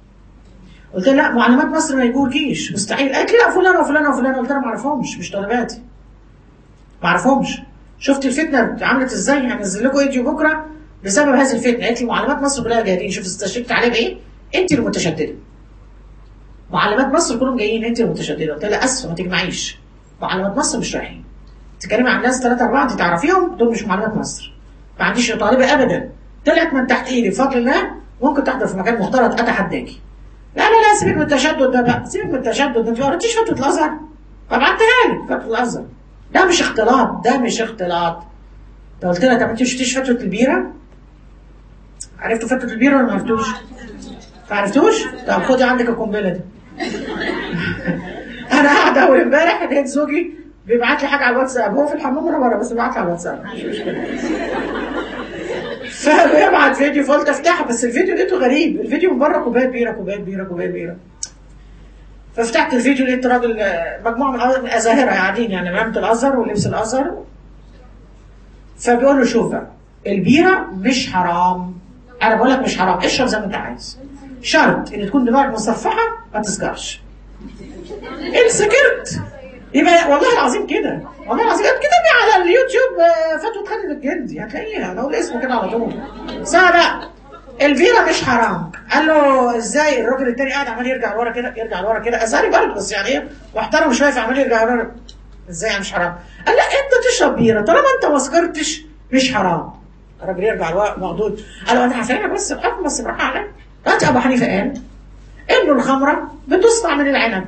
قلت لها لا معلمات مصر ما يجوكيش مستحيل قالت لي لا فلانه وفلانه وفلانه قلت لها ما اعرفهمش مش طالباتي ما اعرفهمش شفت الفتنه عملت ازاي هنزل لكم فيديو بكره بسبب هذه الفتنه قالت لي معلمات مصر كلها جايين شوف استشركت عليه بايه انت المتشدده معلمات مصر كلهم جايين انت المتشدده قلت لها اسفه ما تجمعيش معلمات مصر مش رايحين تتكلمي عن ناس ثلاثه اربعه انت تعرفيهم دول مش معلمات مصر ما عنديش طالبه ابدا طلعت من تحت ايدي بفضل الله ممكن تحضر في مكان مختلط اتحداكي لا لا لا سيبك من التشدد ده بقى سيبك من التشدد ده انت ما قريتيش فتوى الازهر فبعتها لك فتوى الازهر ده مش اختلاط ده مش اختلاط ده قلت لها طب انت ما شفتيش فتوى البيره؟ عرفتوا فتوى البيره ولا ما عرفتوش؟ ما عرفتوش؟ طب خدي عندك القنبله دي انا قاعده اول امبارح لقيت زوجي بيبعت لي حاجه على الواتساب هو في الحمام وانا بره بس بيبعت لي على الواتساب مش مشكله فبيبعت فيديو فقلت افتحه بس الفيديو لقيته غريب الفيديو من بره كوبايه بيره كوبايه بيره كوبايه بيره ففتحت الفيديو لقيت راجل مجموعه من الازاهره قاعدين يعني امامه الازهر ولبس الازهر فبيقول له شوف بقى البيره مش حرام انا بقول لك مش حرام اشرب زي ما انت عايز شرط ان تكون دماغك مصفحه ما تسكرش ان سكرت يبقى والله العظيم كده والله العظيم كتابي على اليوتيوب آه، فتوى خالد الجندي هتلاقيها انا اقول اسمه كده على طول سارة الفيرا مش حرام قال له ازاي الراجل التاني قاعد عمال يرجع لورا كده يرجع لورا كده ازهري برضه بس يعني ايه واحترم شويه فعمال يرجع لورا ازاي يعني مش حرام قال لا انت تشرب بيره طالما انت ما سكرتش مش حرام الراجل يرجع لورا مخدود قال له انا هفهمك بس بحكم بس براحه عليك دلوقتي ابو حنيفه قال انه الخمره بتصنع من العنب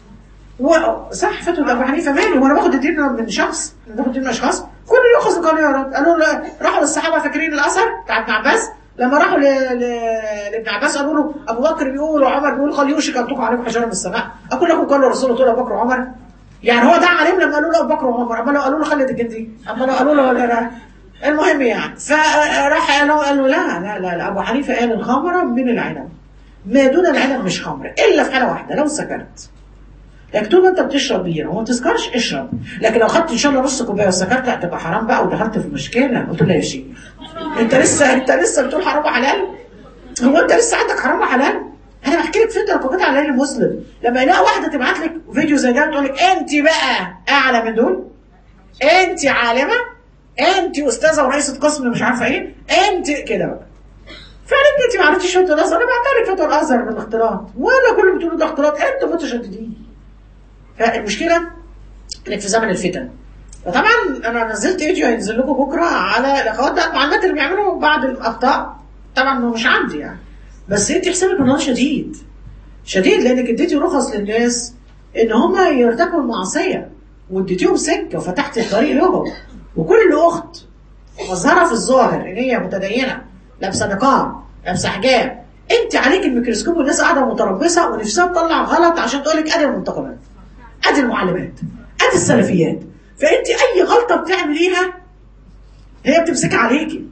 وصح فتوى ابو حنيفه مالي وانا باخد الدين من شخص أنا باخد الدين من اشخاص كل يؤخذ قال يا رب قالوا له راحوا للصحابه فاكرين الاثر بتاع ابن عباس لما راحوا ل... ل... لابن عباس قالوا له ابو بكر بيقول وعمر بيقول قال يوشك ان تقع عليكم حجاره من السماء اقول لكم قال الرسول قلت له ابو بكر وعمر يعني هو دعا عليهم لما قالوا له ابو بكر وعمر اما لو قالوا له خالد الجندي اما لو قالوا له ولا لا المهم يعني فراح قالوا قالوا لا لا لا, لا. ابو حنيفه قال الخمره من العنب ما دون العنب مش خمر الا في حاله واحده لو سكرت لكن طول ما انت بتشرب بيره وما تسكرش اشرب لكن لو خدت ان شاء الله نص كوبايه وسكرت لا تبقى حرام بقى ودخلت في مشكله قلت له يا شيخ انت لسه انت لسه بتقول حرام وحلال هو انت لسه عندك حرام وحلال انا بحكي لك فتره كنت على ليل مسلم لما يلاقي واحده تبعت لك فيديو زي ده تقول لك انت بقى اعلى من دول انت عالمه انت استاذه ورئيسه قسم مش عارفه ايه انت كده بقى فعلا انت ما عرفتيش فتوى الازهر انا بعترف فتوى الازهر بالاختلاط ولا كل اللي بتقولوا ده اختلاط انتوا متشددين فالمشكله انك في زمن الفتن فطبعا انا نزلت فيديو هينزل لكم بكره على الاخوات ده المعلومات اللي بيعملوا بعض الاخطاء طبعا هو مش عندي يعني بس انت حسابك ان هو شديد شديد لانك اديتي رخص للناس ان هم يرتكبوا المعصيه واديتيهم سكه وفتحت الطريق لهم وكل اخت مظهرها في الظاهر ان هي متدينه لابسه نقاب لابسه حجاب انت عليك الميكروسكوب والناس قاعده متربصه ونفسها تطلع غلط عشان تقول لك ادي المنتقبات ادي المعلمات ادي السلفيات فانت اي غلطه بتعمليها هي بتمسك عليكي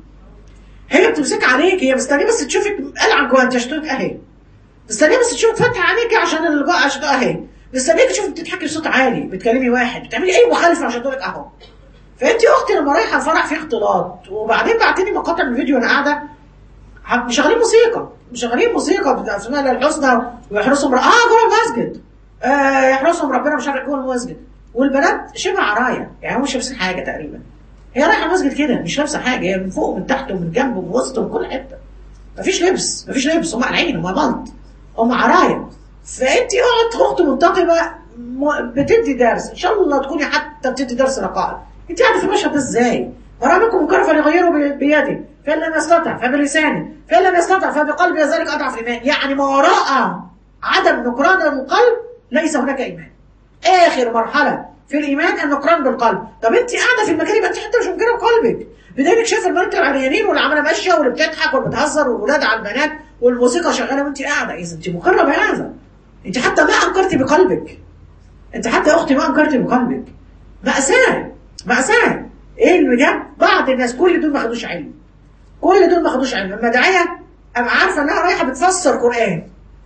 هي بتمسك عليكي هي مستنيه بس تشوفك قلعه جوه انت اشتوك اهي مستنيه بس تشوفك فاتحه عليكي عشان اللي جوه عشان اهي مستنيه تشوفك بتضحكي بصوت عالي بتكلمي واحد بتعملي اي مخالفه عشان تقول لك اهو فانت اختي لما رايحه الفرح في اختلاط وبعدين بعتني مقاطع من الفيديو وانا قاعده مشغلين موسيقى مشغلين موسيقى بتاع اسماء الله الحسنى ويحرسهم اه جوه المسجد آه يحرسهم ربنا مش عارف جوه المسجد والبنات شبه عرايا يعني هم مش لابسين حاجه تقريبا هي رايحه المسجد كده مش لابسه حاجه هي من فوق ومن تحت ومن جنب ومن وسط ومن كل حته مفيش لبس مفيش لبس هم قلعين هم بلط هم عرايا فانت اقعد اخت منتقبه بتدي درس ان شاء الله تكوني حتى بتدي درس رقائق انت عارفه المشهد ده ازاي وربكم منكر فليغيروا بيده فان لم يستطع فبلسانه فان لم يستطع فبقلبه ذلك اضعف الايمان يعني ما وراء عدم نكران القلب ليس هناك ايمان اخر مرحله في الايمان النكران بالقلب طب انت قاعده في المكان يبقى انت حتى مش منكره بقلبك بدايتك شايفه البنات العريانين والعماله ماشيه واللي بتضحك واللي بتهزر والولاد على البنات والموسيقى شغاله وانت قاعده اذا انت مقره بهذا انت حتى ما انكرتي بقلبك انت حتى يا اختي ما انكرتي بقلبك مأساة مأساة ايه اللي جاب بعض الناس كل دول ما خدوش علم كل دول ما خدوش علم لما داعيه ابقى عارفه انها رايحه بتفسر قران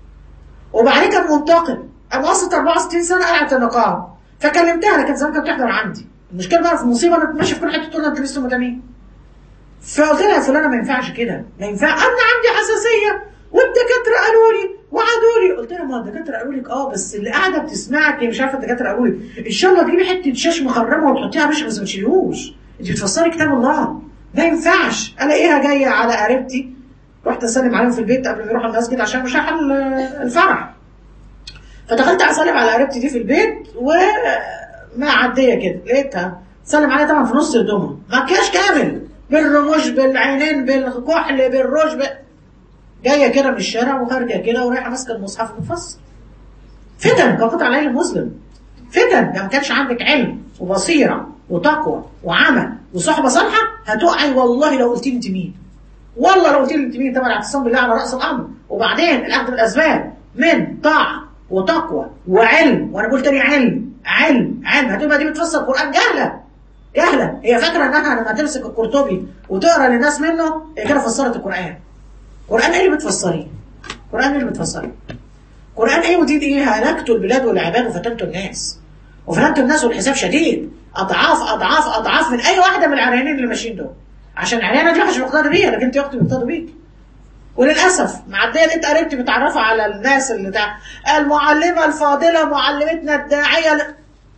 وبعدين كان منتقم انا وصلت 64 سنه قلعت النقاب فكلمتها لكن زمان كانت بتحضر عندي المشكله بقى في المصيبه انا ماشي في كل حته تقول لها انت لسه متمين فقلت لها يا فلانه ما ينفعش كده ما ينفع انا عندي حساسيه والدكاتره قالوا لي وعدوا لي قلت لها ما الدكاتره قالوا لك اه بس اللي قاعده بتسمعك مش عارفه الدكاتره قالوا لي ان شاء الله تجيبي حته شاش مخرمه وتحطيها على وشك بس ما تشيلهوش انت بتفسري كتاب الله ما ينفعش الاقيها جايه على قريبتي رحت اسلم عليهم في البيت قبل ما يروحوا المسجد عشان مش الفرح فدخلت اسلم على قريبتي دي في البيت وما عديه كده لقيتها سلم عليها طبعا في نص هدومها مكياج كامل بالرموش بالعينين بالكحل بالروج ب... جايه كده من الشارع وخارجه كده ورايحه ماسكه المصحف وبتفسر فتن كقطع الليل المسلم فتن ده ما كانش عندك علم وبصيره وتقوى وعمل وصحبه صالحه هتقعي والله لو قلت لي انت مين والله لو قلت لي انت مين طبعا اعتصام بالله على راس الامر وبعدين الاخذ بالاسباب من طاعه وتقوى وعلم وانا بقول تاني علم علم علم هتبقى دي بتفسر القران جهله جهله هي فاكره انها لما تمسك القرطبي وتقرا للناس منه هي كده فسرت القران القران ايه اللي بتفسريه؟ القران ايه اللي بتفسريه؟ القران ايه ودي ايه هلكت البلاد والعباد وفتنت الناس وفتنت الناس والحساب شديد اضعاف اضعاف اضعاف من اي واحده من العريانين اللي ماشيين دول عشان العريانه دي مش مقتدر بيها لكن انت يا اختي مقتدر بيك وللاسف معديه انت قريبتي متعرفه على الناس اللي تع... المعلمه الفاضله معلمتنا الداعيه ل...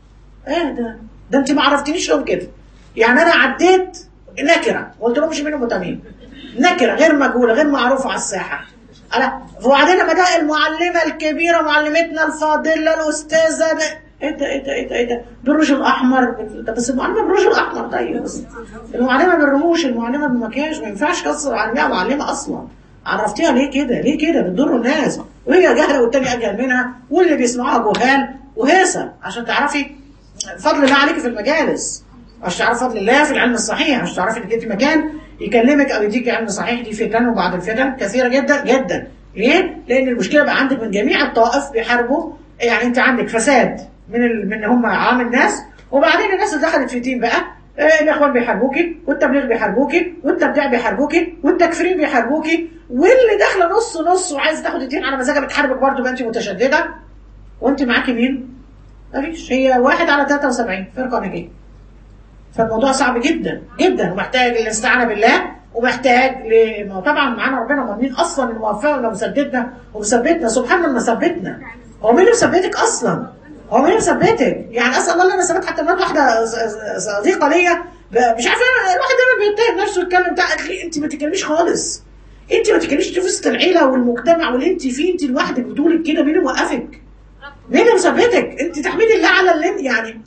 ايه ده ده انت ما عرفتنيش يوم كده يعني انا عديت نكره قلت لهمش مين ام تميم نكره غير مجهوله غير معروفه على الساحه انا وبعدين لما ده المعلمه الكبيره معلمتنا الفاضله الاستاذه ده ايه ده ايه ده ايه ده ايه ده بالروج الاحمر ده بس المعلمه بالروج الاحمر طيب بس المعلمه بالرموش المعلمه بالمكياج ما ينفعش كسر عليها معلمه اصلا عرفتيها ليه كده ليه كده بتضر الناس وهي جاهله والتاني اجهل منها واللي بيسمعوها جهال وهيصه عشان تعرفي فضل الله عليك في المجالس عشان تعرفي فضل الله في العلم الصحيح عشان تعرفي انك انت مكان يكلمك او يديك علم صحيح دي فتن وبعد الفتن كثيره جدا جدا ليه؟ لان المشكله بقى عندك من جميع الطوائف بيحاربوا يعني انت عندك فساد من ال... من هم عام الناس وبعدين الناس اللي دخلت في تيم بقى آه، الاخوان بيحاربوكي والتبليغ بيحاربوكي والتبديع بيحاربوكي والتكفيرين بيحاربوكي واللي داخله نص نص وعايزه تاخد الدين على مزاجها بتحاربك برضه يبقى انت متشدده وانت معاكي مين؟ مفيش هي واحد على 73 فرقه نجيه فالموضوع صعب جدا جدا ومحتاج الاستعانه بالله ومحتاج ل... ما هو طبعا معانا ربنا ما مين اصلا اللي موفقنا ومسددنا ومثبتنا سبحان الله مثبتنا هو مين اللي مثبتك اصلا؟ هو مين اللي مثبتك؟ يعني اسال الله ان انا ثبت حتى مرات واحده ز- ز- صديقه ليا ب- مش عارفه الواحد دايما بيتهم نفسه يتكلم بتاع قالت لي انت ما تتكلميش خالص انت ما تتكلميش في وسط العيله والمجتمع واللي انت فيه انت لوحدك بتقولي كده مين اللي موقفك؟ مين اللي مثبتك؟ انت تحمدي الله على اللي انت- يعني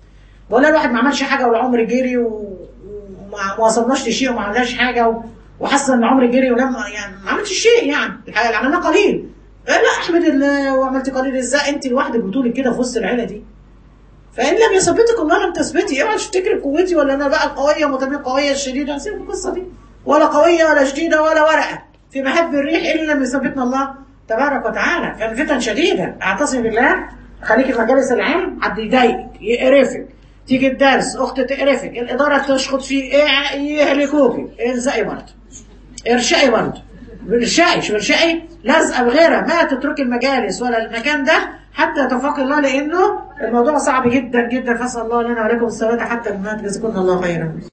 ولا الواحد ما عملش حاجه والعمر جري و- وما ما وصلناش لشيء وما عملناش حاجه و- وحاسه ان عمري جري ولما يعني ما عملتش شيء يعني الحقيقه اللي عملناه قليل لا احمد الله وعملت قليل ازاي انت لوحدك بتقولي كده في وسط العيله دي فان لم يثبتك الله لم تثبتي اوعى تفتكري بقوتي ولا انا بقى القويه متمية القويه الشديده سيب القصه دي ولا قويه ولا شديده ولا ورقه في محب الريح الا لم يثبتنا الله تبارك وتعالى فالفتن شديده اعتصم بالله خليكي في مجالس العلم حد يضايقك يقرفك تيجي الدرس اخت تقرفك الاداره تشخط فيه إيه- يهلكوكي الزقي برضه ارشقي برضه ارشقي شو ارشقي لازقه بغيرها ما تتركي المجالس ولا المكان ده حتى تفقي الله لانه الموضوع صعب جدا جدا فاسال الله لنا ولكم الثبات حتى المات جزاكم الله خيرا